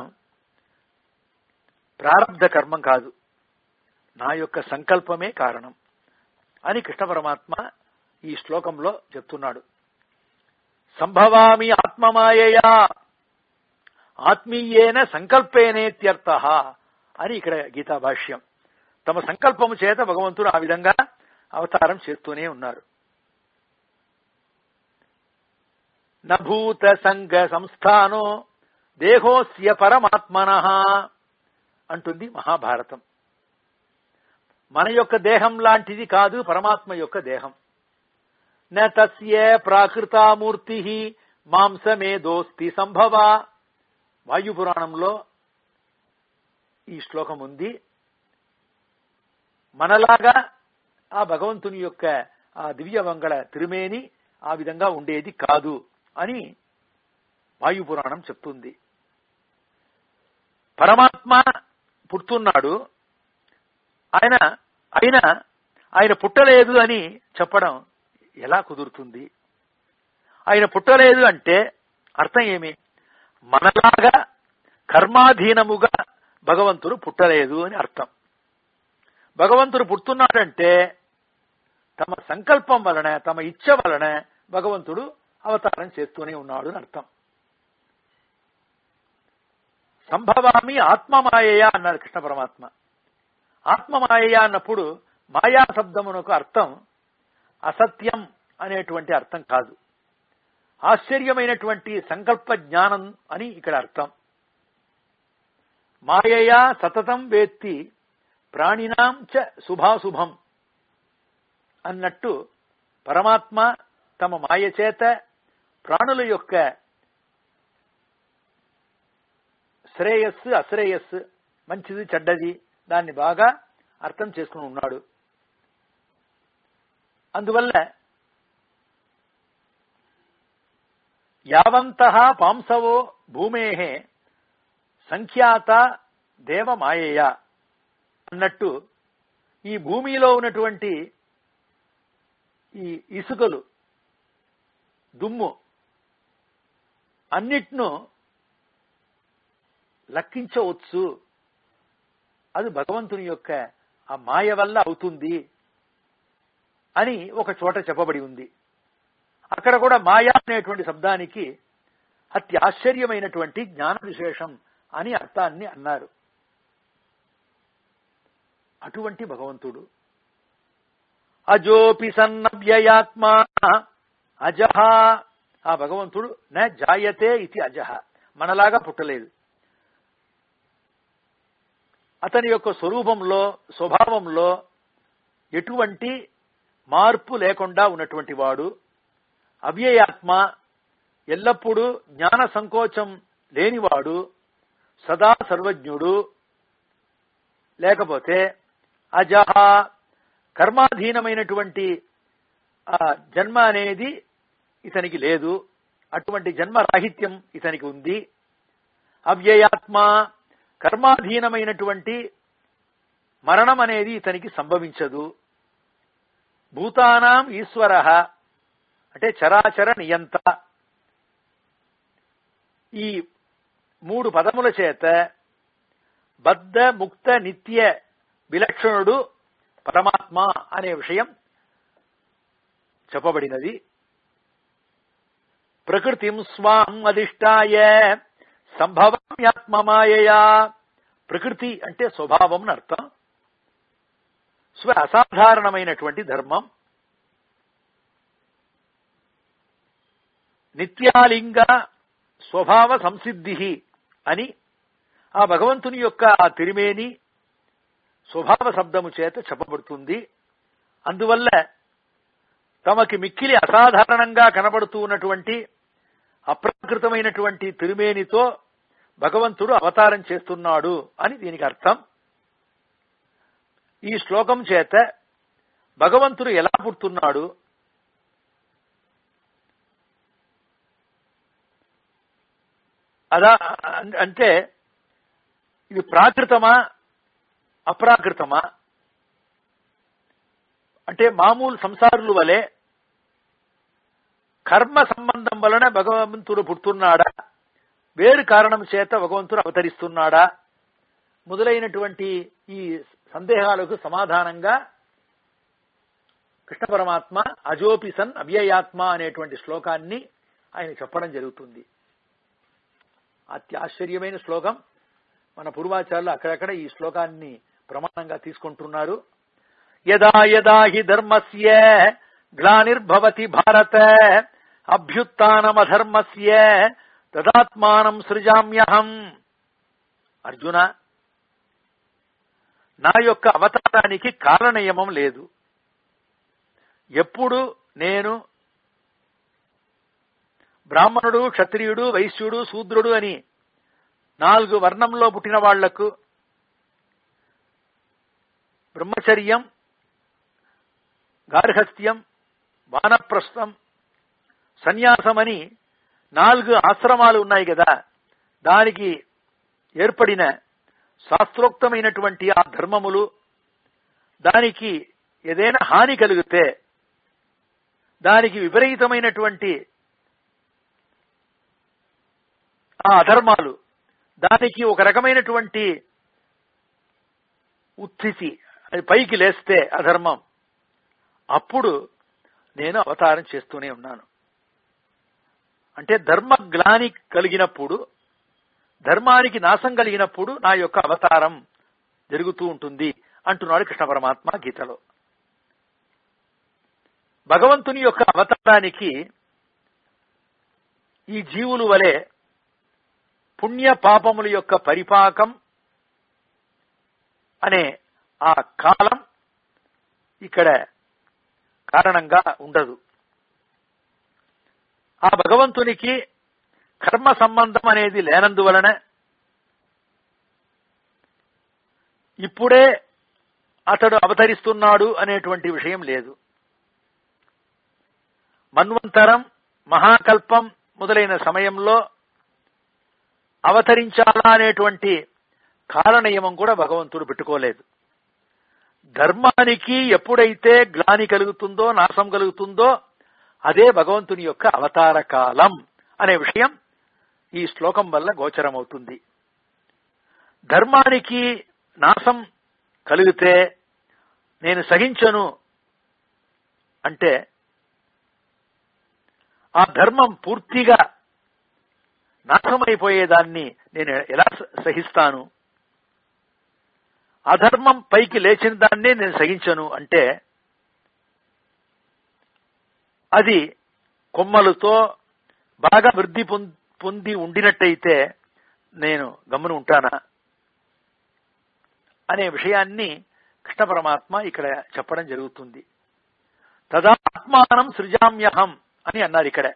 S1: ప్రారంధ కర్మం కాదు నా యొక్క సంకల్పమే కారణం అని కృష్ణ పరమాత్మ ఈ శ్లోకంలో చెప్తున్నాడు సంభవామి ఆత్మమాయయా ఆత్మీయేన సంకల్పేనేత్యర్థ అని ఇక్కడ గీతా భాష్యం తమ సంకల్పము చేత భగవంతుడు ఆ విధంగా అవతారం చేస్తూనే ఉన్నారు నభూత సంగ సంస్థానో దేహోస్య పరమాత్మన అంటుంది మహాభారతం మన యొక్క దేహం లాంటిది కాదు పరమాత్మ యొక్క దేహం న తస్య ప్రాకృతామూర్తి మాంసమేదోస్తి సంభవ వాయుపురాణంలో ఈ శ్లోకం ఉంది మనలాగా ఆ భగవంతుని యొక్క ఆ దివ్య మంగళ తిరుమేని ఆ విధంగా ఉండేది కాదు అని వాయుపురాణం చెప్తుంది పరమాత్మ పుడుతున్నాడు ఆయన ఆయన ఆయన పుట్టలేదు అని చెప్పడం ఎలా కుదురుతుంది ఆయన పుట్టలేదు అంటే అర్థం ఏమి మనలాగా కర్మాధీనముగా భగవంతుడు పుట్టలేదు అని అర్థం భగవంతుడు పుడుతున్నాడంటే తమ సంకల్పం వలన తమ ఇచ్చ వలన భగవంతుడు అవతారం చేస్తూనే ఉన్నాడు అని అర్థం సంభవామి ఆత్మమాయయ అన్నాడు కృష్ణ పరమాత్మ ఆత్మమాయయ అన్నప్పుడు మాయా శబ్దమునకు అర్థం అసత్యం అనేటువంటి అర్థం కాదు ఆశ్చర్యమైనటువంటి సంకల్ప జ్ఞానం అని ఇక్కడ అర్థం మాయయా సతతం వేత్తి ప్రాణినాం చ శుభాశుభం అన్నట్టు పరమాత్మ తమ మాయ చేత ప్రాణుల యొక్క శ్రేయస్సు అశ్రేయస్సు మంచిది చెడ్డది దాన్ని బాగా అర్థం చేసుకుని ఉన్నాడు అందువల్ల యావంత పాంసవో భూమే సంఖ్యాత దేవమాయయ అన్నట్టు ఈ భూమిలో ఉన్నటువంటి ఈ ఇసుకలు దుమ్ము అన్నిట్ను లక్కించవచ్చు అది భగవంతుని యొక్క ఆ మాయ వల్ల అవుతుంది అని ఒక చోట చెప్పబడి ఉంది అక్కడ కూడా మాయా అనేటువంటి శబ్దానికి అతి ఆశ్చర్యమైనటువంటి జ్ఞాన విశేషం అని అర్థాన్ని అన్నారు అటువంటి భగవంతుడు అజోపి సన్నవ్యయాత్మా అజహ ఆ భగవంతుడు న జాయతే ఇది అజహ మనలాగా పుట్టలేదు అతని యొక్క స్వరూపంలో స్వభావంలో ఎటువంటి మార్పు లేకుండా ఉన్నటువంటి వాడు అవ్యయాత్మ ఎల్లప్పుడూ జ్ఞాన సంకోచం లేనివాడు సదా సర్వజ్ఞుడు లేకపోతే అజహ కర్మాధీనమైనటువంటి ఆ జన్మ అనేది ఇతనికి లేదు అటువంటి జన్మ రాహిత్యం ఇతనికి ఉంది అవ్యయాత్మ కర్మాధీనమైనటువంటి మరణం అనేది ఇతనికి సంభవించదు భూతానాం ఈశ్వర అంటే చరాచర నియంత ఈ మూడు పదముల చేత బద్ధ ముక్త నిత్య విలక్షణుడు పరమాత్మ అనే విషయం చెప్పబడినది ప్రకృతిం స్వాం అధిష్టాయ సంభవామ్యాత్మమాయయా ప్రకృతి అంటే స్వభావం అర్థం స్వ అసాధారణమైనటువంటి ధర్మం నిత్యాలింగ స్వభావ సంసిద్ధి అని ఆ భగవంతుని యొక్క ఆ తిరిమేని స్వభావ శబ్దము చేత చెప్పబడుతుంది అందువల్ల తమకి మిక్కిలి అసాధారణంగా కనబడుతూ ఉన్నటువంటి అప్రాకృతమైనటువంటి తిరుమేనితో భగవంతుడు అవతారం చేస్తున్నాడు అని దీనికి అర్థం ఈ శ్లోకం చేత భగవంతుడు ఎలా పుడుతున్నాడు అదా అంటే ఇది ప్రాకృతమా అప్రాకృతమా అంటే మామూలు సంసారుల వలె కర్మ సంబంధం వలన భగవంతుడు పుడుతున్నాడా వేరు కారణం చేత భగవంతుడు అవతరిస్తున్నాడా మొదలైనటువంటి ఈ సందేహాలకు సమాధానంగా కృష్ణ పరమాత్మ అజోపిసన్ అవ్యయాత్మ అనేటువంటి శ్లోకాన్ని ఆయన చెప్పడం జరుగుతుంది అత్యాశ్చర్యమైన శ్లోకం మన పూర్వాచారులు అక్కడక్కడ ఈ శ్లోకాన్ని ప్రమాణంగా తీసుకుంటున్నారు యదా యదా హి ధర్మస్య గ్లానిర్భవతి భారత అభ్యుత్నమధర్మస్య తదాత్మానం సృజామ్యహం అర్జున నా యొక్క అవతారానికి కారణయమం లేదు ఎప్పుడు నేను బ్రాహ్మణుడు క్షత్రియుడు వైశ్యుడు శూద్రుడు అని నాలుగు వర్ణంలో పుట్టిన వాళ్లకు బ్రహ్మచర్యం గార్హస్థ్యం వానప్రస్థం సన్యాసమని నాలుగు ఆశ్రమాలు ఉన్నాయి కదా దానికి ఏర్పడిన శాస్త్రోక్తమైనటువంటి ఆ ధర్మములు దానికి ఏదైనా హాని కలిగితే దానికి విపరీతమైనటువంటి ఆ అధర్మాలు దానికి ఒక రకమైనటువంటి ఉత్తిసి అది పైకి లేస్తే అధర్మం అప్పుడు నేను అవతారం చేస్తూనే ఉన్నాను అంటే ధర్మగ్లాని కలిగినప్పుడు ధర్మానికి నాశం కలిగినప్పుడు నా యొక్క అవతారం జరుగుతూ ఉంటుంది అంటున్నాడు కృష్ణ పరమాత్మ గీతలో భగవంతుని యొక్క అవతారానికి ఈ జీవులు వలె పుణ్య పాపముల యొక్క పరిపాకం అనే ఆ కాలం ఇక్కడ కారణంగా ఉండదు ఆ భగవంతునికి కర్మ సంబంధం అనేది లేనందువలన ఇప్పుడే అతడు అవతరిస్తున్నాడు అనేటువంటి విషయం లేదు మన్వంతరం మహాకల్పం మొదలైన సమయంలో అవతరించాలా అనేటువంటి కాలనియమం కూడా భగవంతుడు పెట్టుకోలేదు ధర్మానికి ఎప్పుడైతే గ్లాని కలుగుతుందో నాశం కలుగుతుందో అదే భగవంతుని యొక్క అవతార కాలం అనే విషయం ఈ శ్లోకం వల్ల గోచరమవుతుంది ధర్మానికి నాశం కలిగితే నేను సహించను అంటే ఆ ధర్మం పూర్తిగా నాశమైపోయేదాన్ని నేను ఎలా సహిస్తాను అధర్మం పైకి లేచిన దాన్నే నేను సహించను అంటే అది కొమ్మలతో బాగా వృద్ధి పొంది ఉండినట్టయితే నేను గమని ఉంటానా అనే విషయాన్ని కృష్ణ పరమాత్మ ఇక్కడ చెప్పడం జరుగుతుంది తదా ఆత్మానం సృజామ్యహం అని అన్నారు ఇక్కడ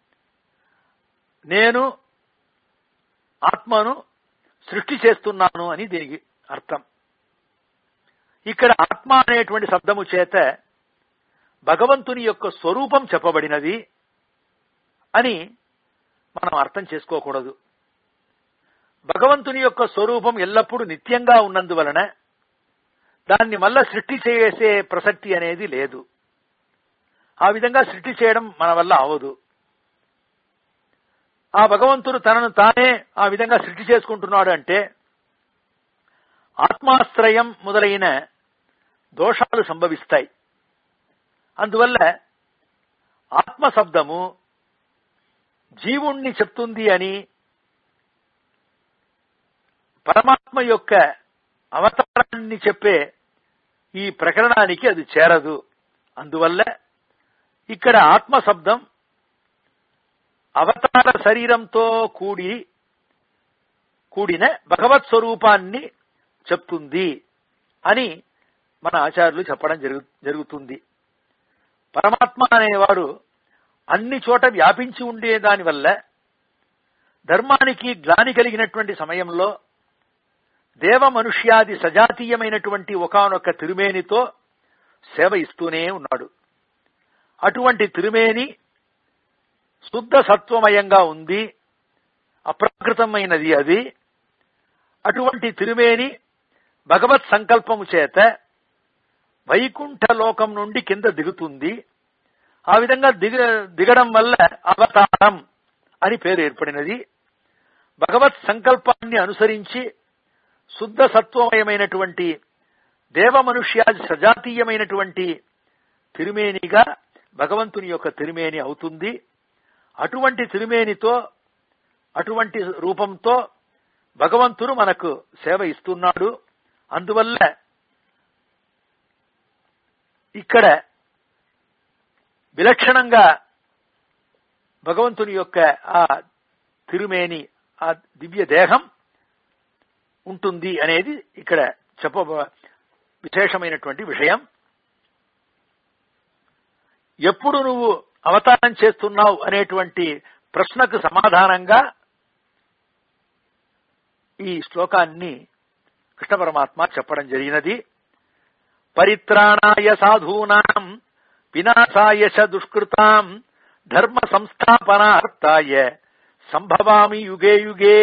S1: నేను ఆత్మను సృష్టి చేస్తున్నాను అని దీనికి అర్థం ఇక్కడ ఆత్మ అనేటువంటి శబ్దము చేత భగవంతుని యొక్క స్వరూపం చెప్పబడినది అని మనం అర్థం చేసుకోకూడదు భగవంతుని యొక్క స్వరూపం ఎల్లప్పుడూ నిత్యంగా ఉన్నందువలన దాన్ని మళ్ళా సృష్టి చేసే ప్రసక్తి అనేది లేదు ఆ విధంగా సృష్టి చేయడం మన వల్ల అవదు ఆ భగవంతుడు తనను తానే ఆ విధంగా సృష్టి చేసుకుంటున్నాడు అంటే ఆత్మాశ్రయం మొదలైన దోషాలు సంభవిస్తాయి అందువల్ల ఆత్మశబ్దము జీవుణ్ణి చెప్తుంది అని పరమాత్మ యొక్క అవతారాన్ని చెప్పే ఈ ప్రకరణానికి అది చేరదు అందువల్ల ఇక్కడ ఆత్మశబ్దం అవతార శరీరంతో కూడి కూడిన భగవత్ స్వరూపాన్ని చెప్తుంది అని మన ఆచార్యులు చెప్పడం జరుగు జరుగుతుంది పరమాత్మ అనేవాడు అన్ని చోట వ్యాపించి ఉండే దాని వల్ల ధర్మానికి గ్లాని కలిగినటువంటి సమయంలో దేవ మనుష్యాది సజాతీయమైనటువంటి ఒకనొక తిరుమేనితో సేవ ఇస్తూనే ఉన్నాడు అటువంటి తిరుమేని శుద్ధ సత్వమయంగా ఉంది అప్రాకృతమైనది అది అటువంటి తిరుమేని భగవత్ సంకల్పము చేత వైకుంఠ లోకం నుండి కింద దిగుతుంది ఆ విధంగా దిగ దిగడం వల్ల అవతారం అని పేరు ఏర్పడినది భగవత్ సంకల్పాన్ని అనుసరించి శుద్ధ సత్వమయమైనటువంటి దేవ మనుష్యాది సజాతీయమైనటువంటి తిరుమేనిగా భగవంతుని యొక్క తిరుమేని అవుతుంది అటువంటి తిరుమేనితో అటువంటి రూపంతో భగవంతుడు మనకు సేవ ఇస్తున్నాడు అందువల్ల ఇక్కడ విలక్షణంగా భగవంతుని యొక్క ఆ తిరుమేని ఆ దివ్య దేహం ఉంటుంది అనేది ఇక్కడ చెప్ప విశేషమైనటువంటి విషయం ఎప్పుడు నువ్వు అవతారం చేస్తున్నావు అనేటువంటి ప్రశ్నకు సమాధానంగా ఈ శ్లోకాన్ని కృష్ణ పరమాత్మ చెప్పడం జరిగినది పరిత్రాణాయ సాధూనాం వినాశాయ చ దుష్కృతాం ధర్మ సంస్థాపనార్థాయ సంభవామి యుగే యుగే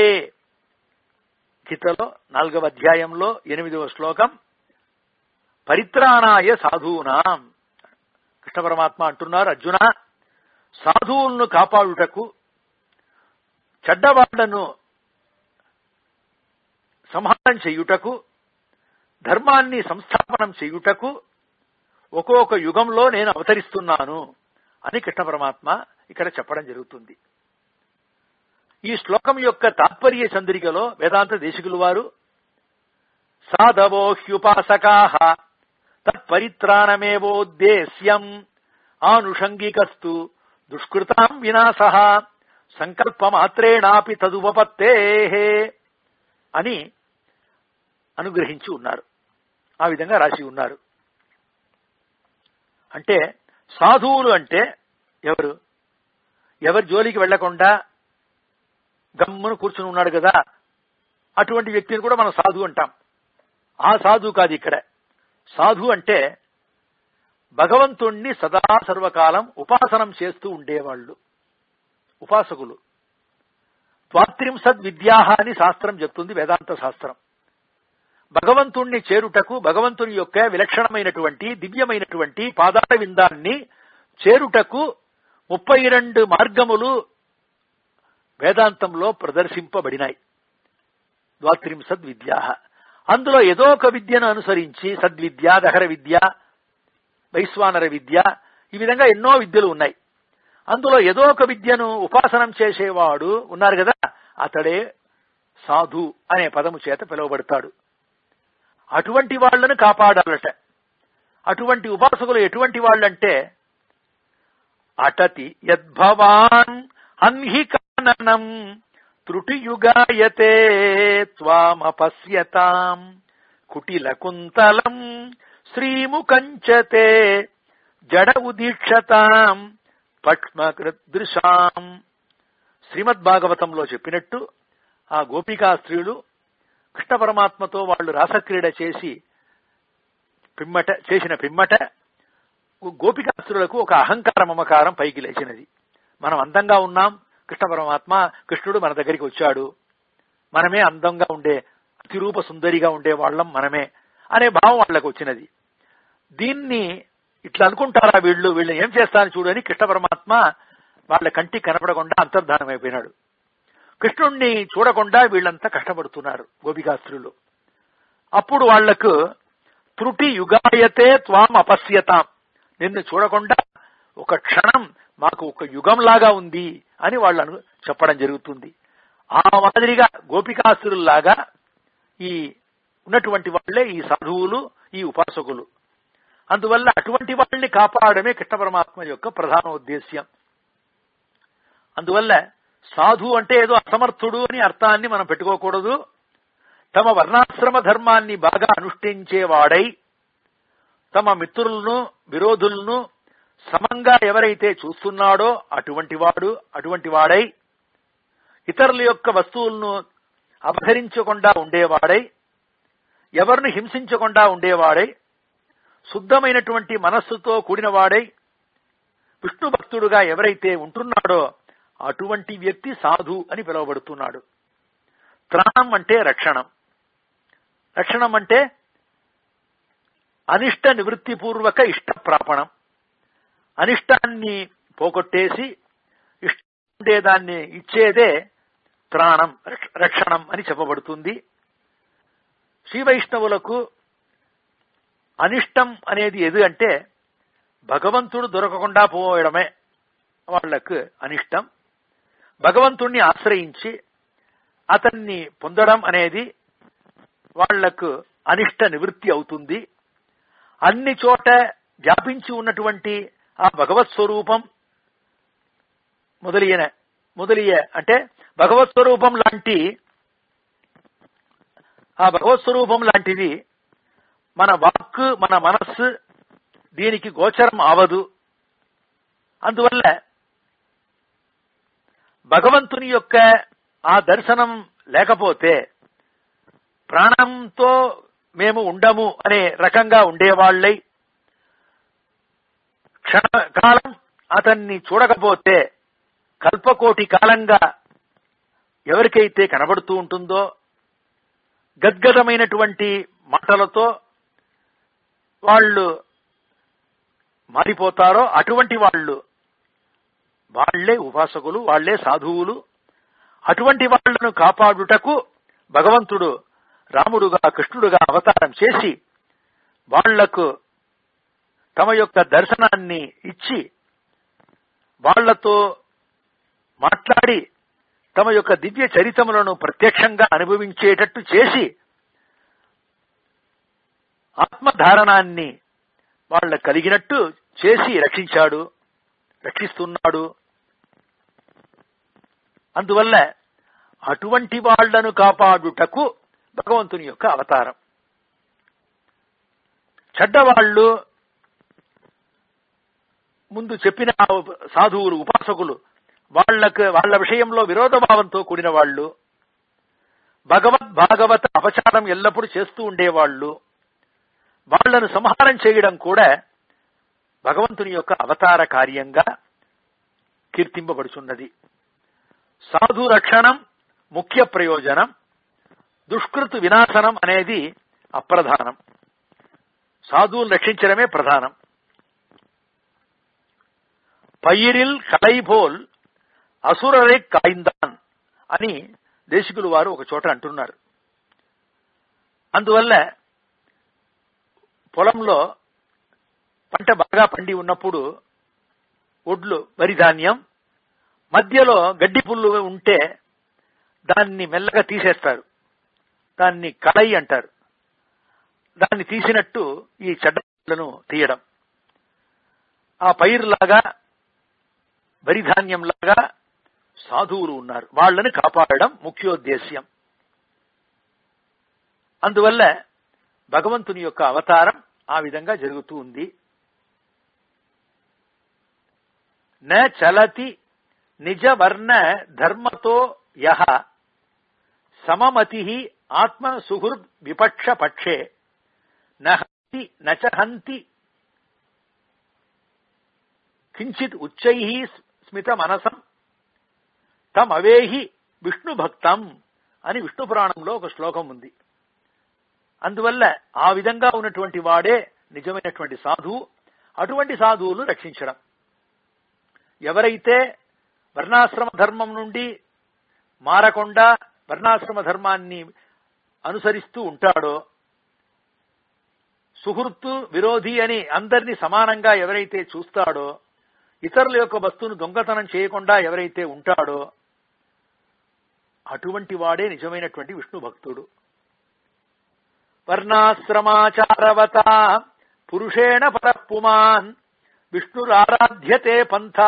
S1: గీతలో నాలుగవ అధ్యాయంలో ఎనిమిదవ శ్లోకం పరిత్రాణాయ సాధూనాం కృష్ణ పరమాత్మ అంటున్నారు అర్జున సాధువులను కాపాడుటకు చెడ్డవాళ్లను సంహారం చేయుటకు ధర్మాన్ని సంస్థాపనం చేయుటకు ఒక్కొక్క యుగంలో నేను అవతరిస్తున్నాను అని కృష్ణ పరమాత్మ ఇక్కడ చెప్పడం జరుగుతుంది ఈ శ్లోకం యొక్క తాత్పర్య చంద్రికలో వేదాంత దేశికులు వారు సాధవో హ్యుపాసకా తత్పరిత్రాణమేవోద్దేశ్యం ఆనుషంగికస్తు దుష్కృతాం వినాశ సంకల్పమాత్రేణాపి తదుపపత్తే అని అనుగ్రహించి ఉన్నారు ఆ విధంగా రాసి ఉన్నారు అంటే సాధువులు అంటే ఎవరు ఎవరి జోలికి వెళ్లకుండా గమ్మును కూర్చుని ఉన్నాడు కదా అటువంటి వ్యక్తిని కూడా మనం సాధువు అంటాం ఆ సాధువు కాదు ఇక్కడ సాధు అంటే భగవంతుణ్ణి సదా సర్వకాలం ఉపాసనం చేస్తూ ఉండేవాళ్ళు ఉపాసకులు ద్వాత్రింసద్ విద్యాహ అని శాస్త్రం చెప్తుంది వేదాంత శాస్త్రం భగవంతుణ్ణి చేరుటకు భగవంతుని యొక్క విలక్షణమైనటువంటి దివ్యమైనటువంటి పాదాల విందాన్ని చేరుటకు ముప్పై రెండు మార్గములు వేదాంతంలో ప్రదర్శింపబడినాయి ద్వాత్రింసద్ విద్యా అందులో ఏదో ఒక విద్యను అనుసరించి సద్విద్య దహర విద్య వైశ్వానర విద్య ఈ విధంగా ఎన్నో విద్యలు ఉన్నాయి అందులో ఏదో ఒక విద్యను ఉపాసనం చేసేవాడు ఉన్నారు కదా అతడే సాధు అనే పదము చేత పిలువబడతాడు అటువంటి వాళ్లను కాపాడాలట అటువంటి ఉపాసకులు ఎటువంటి వాళ్ళంటే అటతి యద్భవాన్ అన్హికాననం త్రుటియుగాయతే త్వామపశ్యతాం కుటిలకుంతలం శ్రీముకంచతే జడ ఉదీక్షతాం పక్ష్మకృదృశాం శ్రీమద్భాగవతంలో చెప్పినట్టు ఆ గోపికా స్త్రీలు కృష్ణ పరమాత్మతో వాళ్ళు రాసక్రీడ చేసి పిమ్మట చేసిన పిమ్మట గోపికాస్త్రులకు ఒక అహంకార మమకారం పైకి లేచినది మనం అందంగా ఉన్నాం కృష్ణ పరమాత్మ కృష్ణుడు మన దగ్గరికి వచ్చాడు మనమే అందంగా ఉండే అతిరూప సుందరిగా ఉండే వాళ్ళం మనమే అనే భావం వాళ్ళకు వచ్చినది దీన్ని ఇట్లా అనుకుంటారా వీళ్ళు వీళ్ళు ఏం చేస్తాను చూడని కృష్ణ పరమాత్మ వాళ్ళ కంటికి కనపడకుండా అంతర్ధానం అయిపోయినాడు కృష్ణుణ్ణి చూడకుండా వీళ్ళంతా కష్టపడుతున్నారు గోపికాస్త్రులు అప్పుడు వాళ్లకు త్రుటి యుగాయతే త్వాం అపశ్యతాం నిన్ను చూడకుండా ఒక క్షణం మాకు ఒక యుగంలాగా ఉంది అని వాళ్ళను చెప్పడం జరుగుతుంది ఆ మాదిరిగా గోపికాసురుల్లాగా ఈ ఉన్నటువంటి వాళ్లే ఈ సాధువులు ఈ ఉపాసకులు అందువల్ల అటువంటి వాళ్ళని కాపాడమే కృష్ణ పరమాత్మ యొక్క ప్రధాన ఉద్దేశ్యం అందువల్ల సాధు అంటే ఏదో అసమర్థుడు అని అర్థాన్ని మనం పెట్టుకోకూడదు తమ వర్ణాశ్రమ ధర్మాన్ని బాగా అనుష్ఠించేవాడై తమ మిత్రులను విరోధులను సమంగా ఎవరైతే చూస్తున్నాడో అటువంటి వాడు అటువంటి వాడై ఇతరుల యొక్క వస్తువులను అపహరించకుండా ఉండేవాడై ఎవరిని హింసించకుండా ఉండేవాడై శుద్ధమైనటువంటి మనస్సుతో కూడినవాడై విష్ణు భక్తుడుగా ఎవరైతే ఉంటున్నాడో అటువంటి వ్యక్తి సాధు అని పిలువబడుతున్నాడు త్రాణం అంటే రక్షణం రక్షణం అంటే అనిష్ట నివృత్తిపూర్వక ఇష్ట ప్రాపణం అనిష్టాన్ని పోగొట్టేసి ఇష్టం ఉండేదాన్ని ఇచ్చేదే త్రాణం రక్షణం అని చెప్పబడుతుంది శ్రీ వైష్ణవులకు అనిష్టం అనేది ఎదు అంటే భగవంతుడు దొరకకుండా పోవడమే వాళ్లకు అనిష్టం భగవంతుణ్ణి ఆశ్రయించి అతన్ని పొందడం అనేది వాళ్లకు అనిష్ట నివృత్తి అవుతుంది అన్ని చోట వ్యాపించి ఉన్నటువంటి ఆ భగవత్ స్వరూపం మొదలైన మొదలియ అంటే భగవత్ స్వరూపం లాంటి ఆ భగవత్ స్వరూపం లాంటిది మన వాక్ మన మనస్సు దీనికి గోచరం అవదు అందువల్ల భగవంతుని యొక్క ఆ దర్శనం లేకపోతే ప్రాణంతో మేము ఉండము అనే రకంగా ఉండేవాళ్ళై క్షణకాలం అతన్ని చూడకపోతే కల్పకోటి కాలంగా ఎవరికైతే కనబడుతూ ఉంటుందో గద్గదమైనటువంటి మాటలతో వాళ్ళు మారిపోతారో అటువంటి వాళ్ళు వాళ్లే ఉపాసకులు వాళ్లే సాధువులు అటువంటి వాళ్లను కాపాడుటకు భగవంతుడు రాముడుగా కృష్ణుడుగా అవతారం చేసి వాళ్లకు తమ యొక్క దర్శనాన్ని ఇచ్చి వాళ్లతో మాట్లాడి తమ యొక్క దివ్య చరితములను ప్రత్యక్షంగా అనుభవించేటట్టు చేసి ఆత్మధారణాన్ని వాళ్ళ కలిగినట్టు చేసి రక్షించాడు రక్షిస్తున్నాడు అందువల్ల అటువంటి వాళ్లను కాపాడుటకు భగవంతుని యొక్క అవతారం చెడ్డవాళ్లు ముందు చెప్పిన సాధువులు ఉపాసకులు వాళ్లకు వాళ్ల విషయంలో విరోధభావంతో కూడిన వాళ్ళు భగవద్ భాగవత అపచారం ఎల్లప్పుడూ చేస్తూ ఉండేవాళ్లు వాళ్లను సంహారం చేయడం కూడా భగవంతుని యొక్క అవతార కార్యంగా కీర్తింపబడుచున్నది సాధు రక్షణం ముఖ్య ప్రయోజనం దుష్కృతు వినాశనం అనేది అప్రధానం సాధువులు రక్షించడమే ప్రధానం పయిరిల్ కలైపోల్ అసురరే కాయిందాన్ అని దేశికులు వారు ఒక చోట అంటున్నారు అందువల్ల పొలంలో పంట బాగా పండి ఉన్నప్పుడు ఒడ్లు వరి ధాన్యం మధ్యలో గడ్డి పుల్లు ఉంటే దాన్ని మెల్లగా తీసేస్తారు దాన్ని కళై అంటారు దాన్ని తీసినట్టు ఈ చెడ్డలను తీయడం ఆ పైరులాగా వరి ధాన్యంలాగా సాధువులు ఉన్నారు వాళ్ళని కాపాడడం ముఖ్యోద్దేశ్యం అందువల్ల భగవంతుని యొక్క అవతారం ఆ విధంగా జరుగుతూ ఉంది న చలతి నిజ వర్ణ ధర్మతో యహ సమమతి ఆత్మ సుహృద్ విపక్ష పక్షే నహంతి నచహంతి కించిత్ ఉచ్చై స్మిత మనసం తమవేహి విష్ణు భక్తం అని విష్ణు పురాణంలో ఒక శ్లోకం ఉంది అందువల్ల ఆ విధంగా ఉన్నటువంటి వాడే నిజమైనటువంటి సాధువు అటువంటి సాధువులు రక్షించడం ఎవరైతే వర్ణాశ్రమ ధర్మం నుండి మారకుండా వర్ణాశ్రమ ధర్మాన్ని అనుసరిస్తూ ఉంటాడో సుహృత్తు విరోధి అని అందరినీ సమానంగా ఎవరైతే చూస్తాడో ఇతరుల యొక్క వస్తువును దొంగతనం చేయకుండా ఎవరైతే ఉంటాడో అటువంటి వాడే నిజమైనటువంటి విష్ణు భక్తుడు వర్ణాశ్రమాచారవత పురుషేణ పరపుమాన్ విష్ణురారాధ్యతే పంథా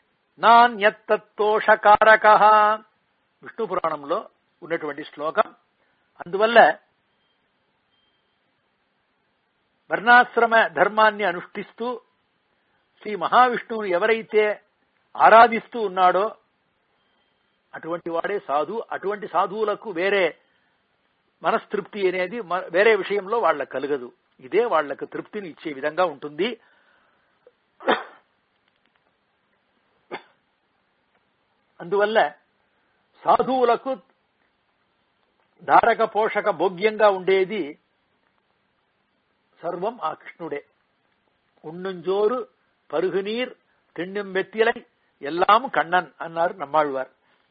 S1: నాణ్యత్తోషకారక విష్ణు పురాణంలో ఉన్నటువంటి శ్లోకం అందువల్ల వర్ణాశ్రమ ధర్మాన్ని అనుష్ఠిస్తూ శ్రీ మహావిష్ణువుని ఎవరైతే ఆరాధిస్తూ ఉన్నాడో అటువంటి వాడే సాధు అటువంటి సాధువులకు వేరే మనస్తృప్తి అనేది మ- వేరే విషయంలో వాళ్ళకు కలగదు ఇదే వాళ్లకు తృప్తిని ఇచ్చే విధంగా ఉంటుంది అందువల్ల సాధువులకు ధారక పోషక భోగ్యంగా ఉండేది సర్వం ఆ కృష్ణుడే ఉన్నుంజోరు పరుగునీర్ తిండిం వెత్తిలై ఎల్లాము కண்ணన్ అన్నారు నమ్మాళ్వారు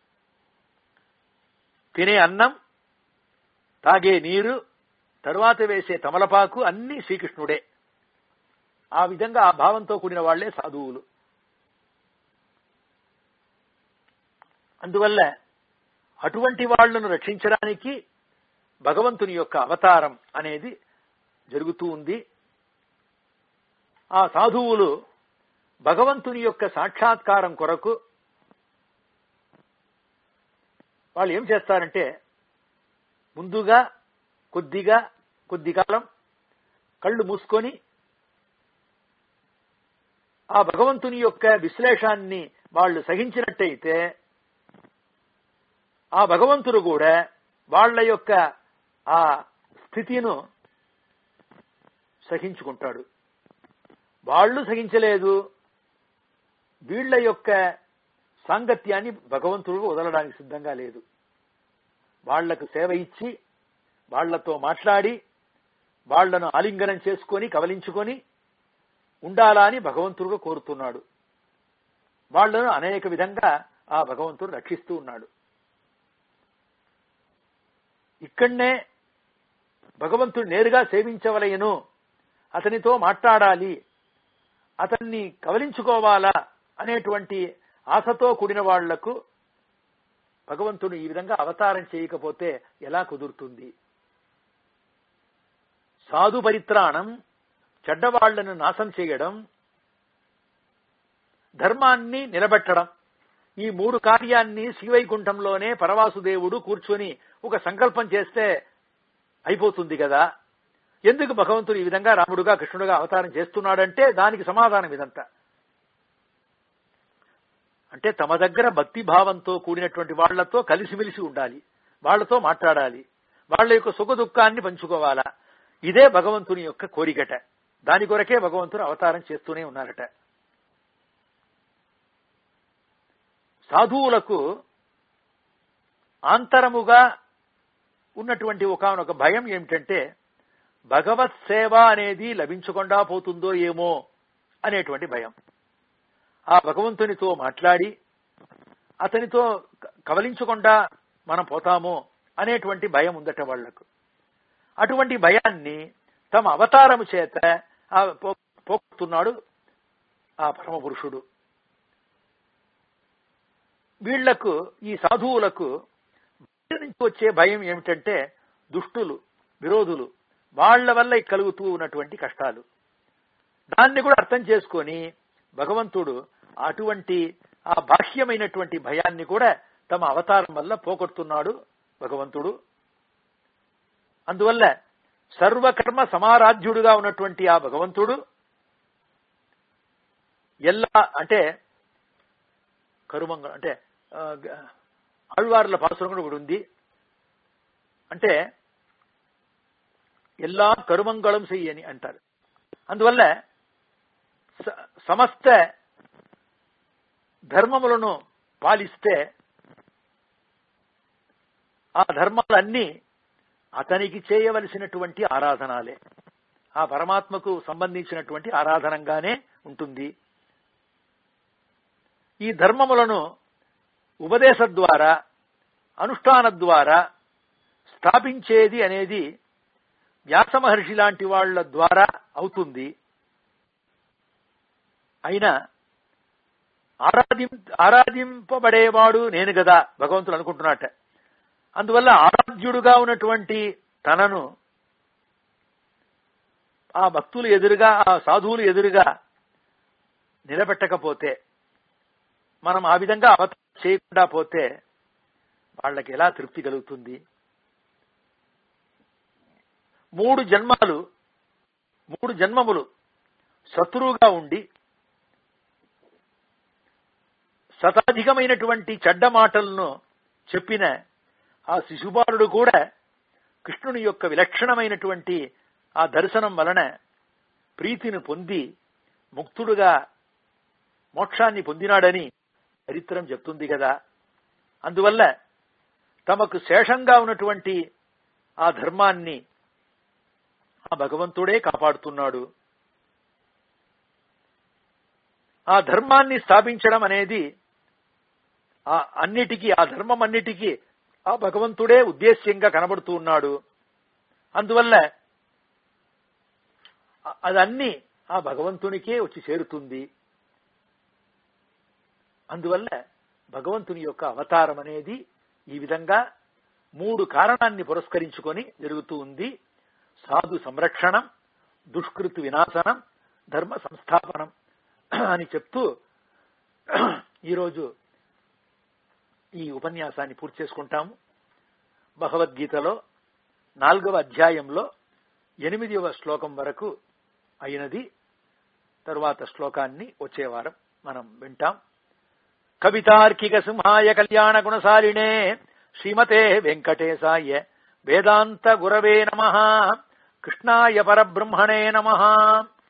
S1: తినే అన్నం తాగే నీరు తరువాత వేసే తమలపాకు అన్ని శ్రీకృష్ణుడే ఆ విధంగా ఆ భావంతో కూడిన వాళ్లే సాధువులు అందువల్ల అటువంటి వాళ్లను రక్షించడానికి భగవంతుని యొక్క అవతారం అనేది జరుగుతూ ఉంది ఆ సాధువులు భగవంతుని యొక్క సాక్షాత్కారం కొరకు వాళ్ళు ఏం చేస్తారంటే ముందుగా కొద్దిగా కొద్ది కాలం కళ్ళు మూసుకొని ఆ భగవంతుని యొక్క విశ్లేషాన్ని వాళ్ళు సహించినట్టయితే ఆ భగవంతుడు కూడా వాళ్ళ యొక్క ఆ స్థితిను సహించుకుంటాడు వాళ్ళు సహించలేదు వీళ్ళ యొక్క సాంగత్యాన్ని భగవంతుడు వదలడానికి సిద్ధంగా లేదు వాళ్లకు సేవ ఇచ్చి వాళ్లతో మాట్లాడి వాళ్లను ఆలింగనం చేసుకొని కవలించుకొని ఉండాలా అని భగవంతుడుగా కోరుతున్నాడు వాళ్లను అనేక విధంగా ఆ భగవంతుడు రక్షిస్తూ ఉన్నాడు ఇక్కడనే భగవంతుడు నేరుగా సేవించవలయను అతనితో మాట్లాడాలి అతన్ని కవలించుకోవాలా అనేటువంటి ఆశతో కూడిన వాళ్లకు భగవంతుడు ఈ విధంగా అవతారం చేయకపోతే ఎలా కుదురుతుంది సాధు పరిత్రాణం చెడ్డవాళ్లను నాశం చేయడం ధర్మాన్ని నిలబెట్టడం ఈ మూడు కార్యాన్ని శ్రీవైకుంఠంలోనే పరవాసుదేవుడు కూర్చొని ఒక సంకల్పం చేస్తే అయిపోతుంది కదా ఎందుకు భగవంతుడు ఈ విధంగా రాముడుగా కృష్ణుడుగా అవతారం చేస్తున్నాడంటే దానికి సమాధానం ఇదంతా అంటే తమ దగ్గర భక్తి భావంతో కూడినటువంటి వాళ్లతో కలిసిమెలిసి ఉండాలి వాళ్లతో మాట్లాడాలి వాళ్ళ యొక్క సుఖ దుఃఖాన్ని పంచుకోవాలా ఇదే భగవంతుని యొక్క కోరికట దాని కొరకే భగవంతుడు అవతారం చేస్తూనే ఉన్నారట సాధువులకు ఆంతరముగా ఉన్నటువంటి ఒక భయం ఏమిటంటే భగవత్ సేవ అనేది లభించకుండా పోతుందో ఏమో అనేటువంటి భయం ఆ భగవంతునితో మాట్లాడి అతనితో కవలించకుండా మనం పోతామో అనేటువంటి భయం ఉందట వాళ్లకు అటువంటి భయాన్ని తమ అవతారము చేత ఆ పో- పోగొడుతున్నాడు ఆ పరమ పురుషుడు వీళ్లకు ఈ సాధువులకు బయట నుంచి వచ్చే భయం ఏమిటంటే దుష్టులు విరోధులు వాళ్ల వల్ల కలుగుతూ ఉన్నటువంటి కష్టాలు దాన్ని కూడా అర్థం చేసుకొని భగవంతుడు అటువంటి ఆ బాహ్యమైనటువంటి భయాన్ని కూడా తమ అవతారం వల్ల పోగొడుతున్నాడు భగవంతుడు అందువల్ల సర్వకర్మ సమారాధ్యుడుగా ఉన్నటువంటి ఆ భగవంతుడు ఎల్లా అంటే కరుమంగ అంటే ఆ, గ- ఆళ్వార్ల పాసురం కూడా ఒకటి ఉంది అంటే ఎల్లా కరుమంగళం చెయ్యని అంటారు అందువల్ల స- సమస్త ధర్మములను పాలిస్తే ఆ ధర్మాలన్నీ అతనికి చేయవలసినటువంటి ఆరాధనాలే ఆ పరమాత్మకు సంబంధించినటువంటి ఆరాధనంగానే ఉంటుంది ఈ ధర్మములను ఉపదేశ ద్వారా అనుష్ఠాన ద్వారా స్థాపించేది అనేది వ్యాస మహర్షి లాంటి వాళ్ళ ద్వారా అవుతుంది అయినా ఆరాధిం ఆరాధింపబడేవాడు నేను కదా భగవంతుడు అనుకుంటున్నట్ట అందువల్ల ఆరాధ్యుడుగా ఉన్నటువంటి తనను ఆ భక్తులు ఎదురుగా ఆ సాధువులు ఎదురుగా నిలబెట్టకపోతే మనం ఆ విధంగా అవతారం చేయకుండా పోతే వాళ్ళకి ఎలా తృప్తి కలుగుతుంది మూడు జన్మాలు మూడు జన్మములు శత్రువుగా ఉండి శతాధికమైనటువంటి చెడ్డ మాటలను చెప్పిన ఆ శిశుపాలుడు కూడా కృష్ణుని యొక్క విలక్షణమైనటువంటి ఆ దర్శనం వలన ప్రీతిని పొంది ముక్తుడుగా మోక్షాన్ని పొందినాడని చరిత్రం చెప్తుంది కదా అందువల్ల తమకు శేషంగా ఉన్నటువంటి ఆ ధర్మాన్ని ఆ భగవంతుడే కాపాడుతున్నాడు ఆ ధర్మాన్ని స్థాపించడం అనేది ఆ అన్నిటికీ ఆ ధర్మం అన్నిటికీ ఆ భగవంతుడే ఉద్దేశ్యంగా కనబడుతూ ఉన్నాడు అందువల్ల అ- అదన్నీ ఆ భగవంతునికే వచ్చి చేరుతుంది అందువల్ల భగవంతుని యొక్క అవతారం అనేది ఈ విధంగా మూడు కారణాన్ని పురస్కరించుకొని జరుగుతూ ఉంది సాధు సంరక్షణం దుష్కృతి వినాశనం ధర్మ సంస్థాపనం అని చెప్తూ ఈరోజు ఈ ఉపన్యాసాన్ని పూర్తి చేసుకుంటాము భగవద్గీతలో నాలుగవ అధ్యాయంలో ఎనిమిదవ శ్లోకం వరకు అయినది తరువాత శ్లోకాన్ని వచ్చే వారం మనం వింటాం కవితార్కిక సింహాయ కళ్యాణ గుణశాలినే శ్రీమతే వెంకటేశాయ వేదాంత గురవే నమ కృష్ణాయ పరబ్రహ్మణే నమ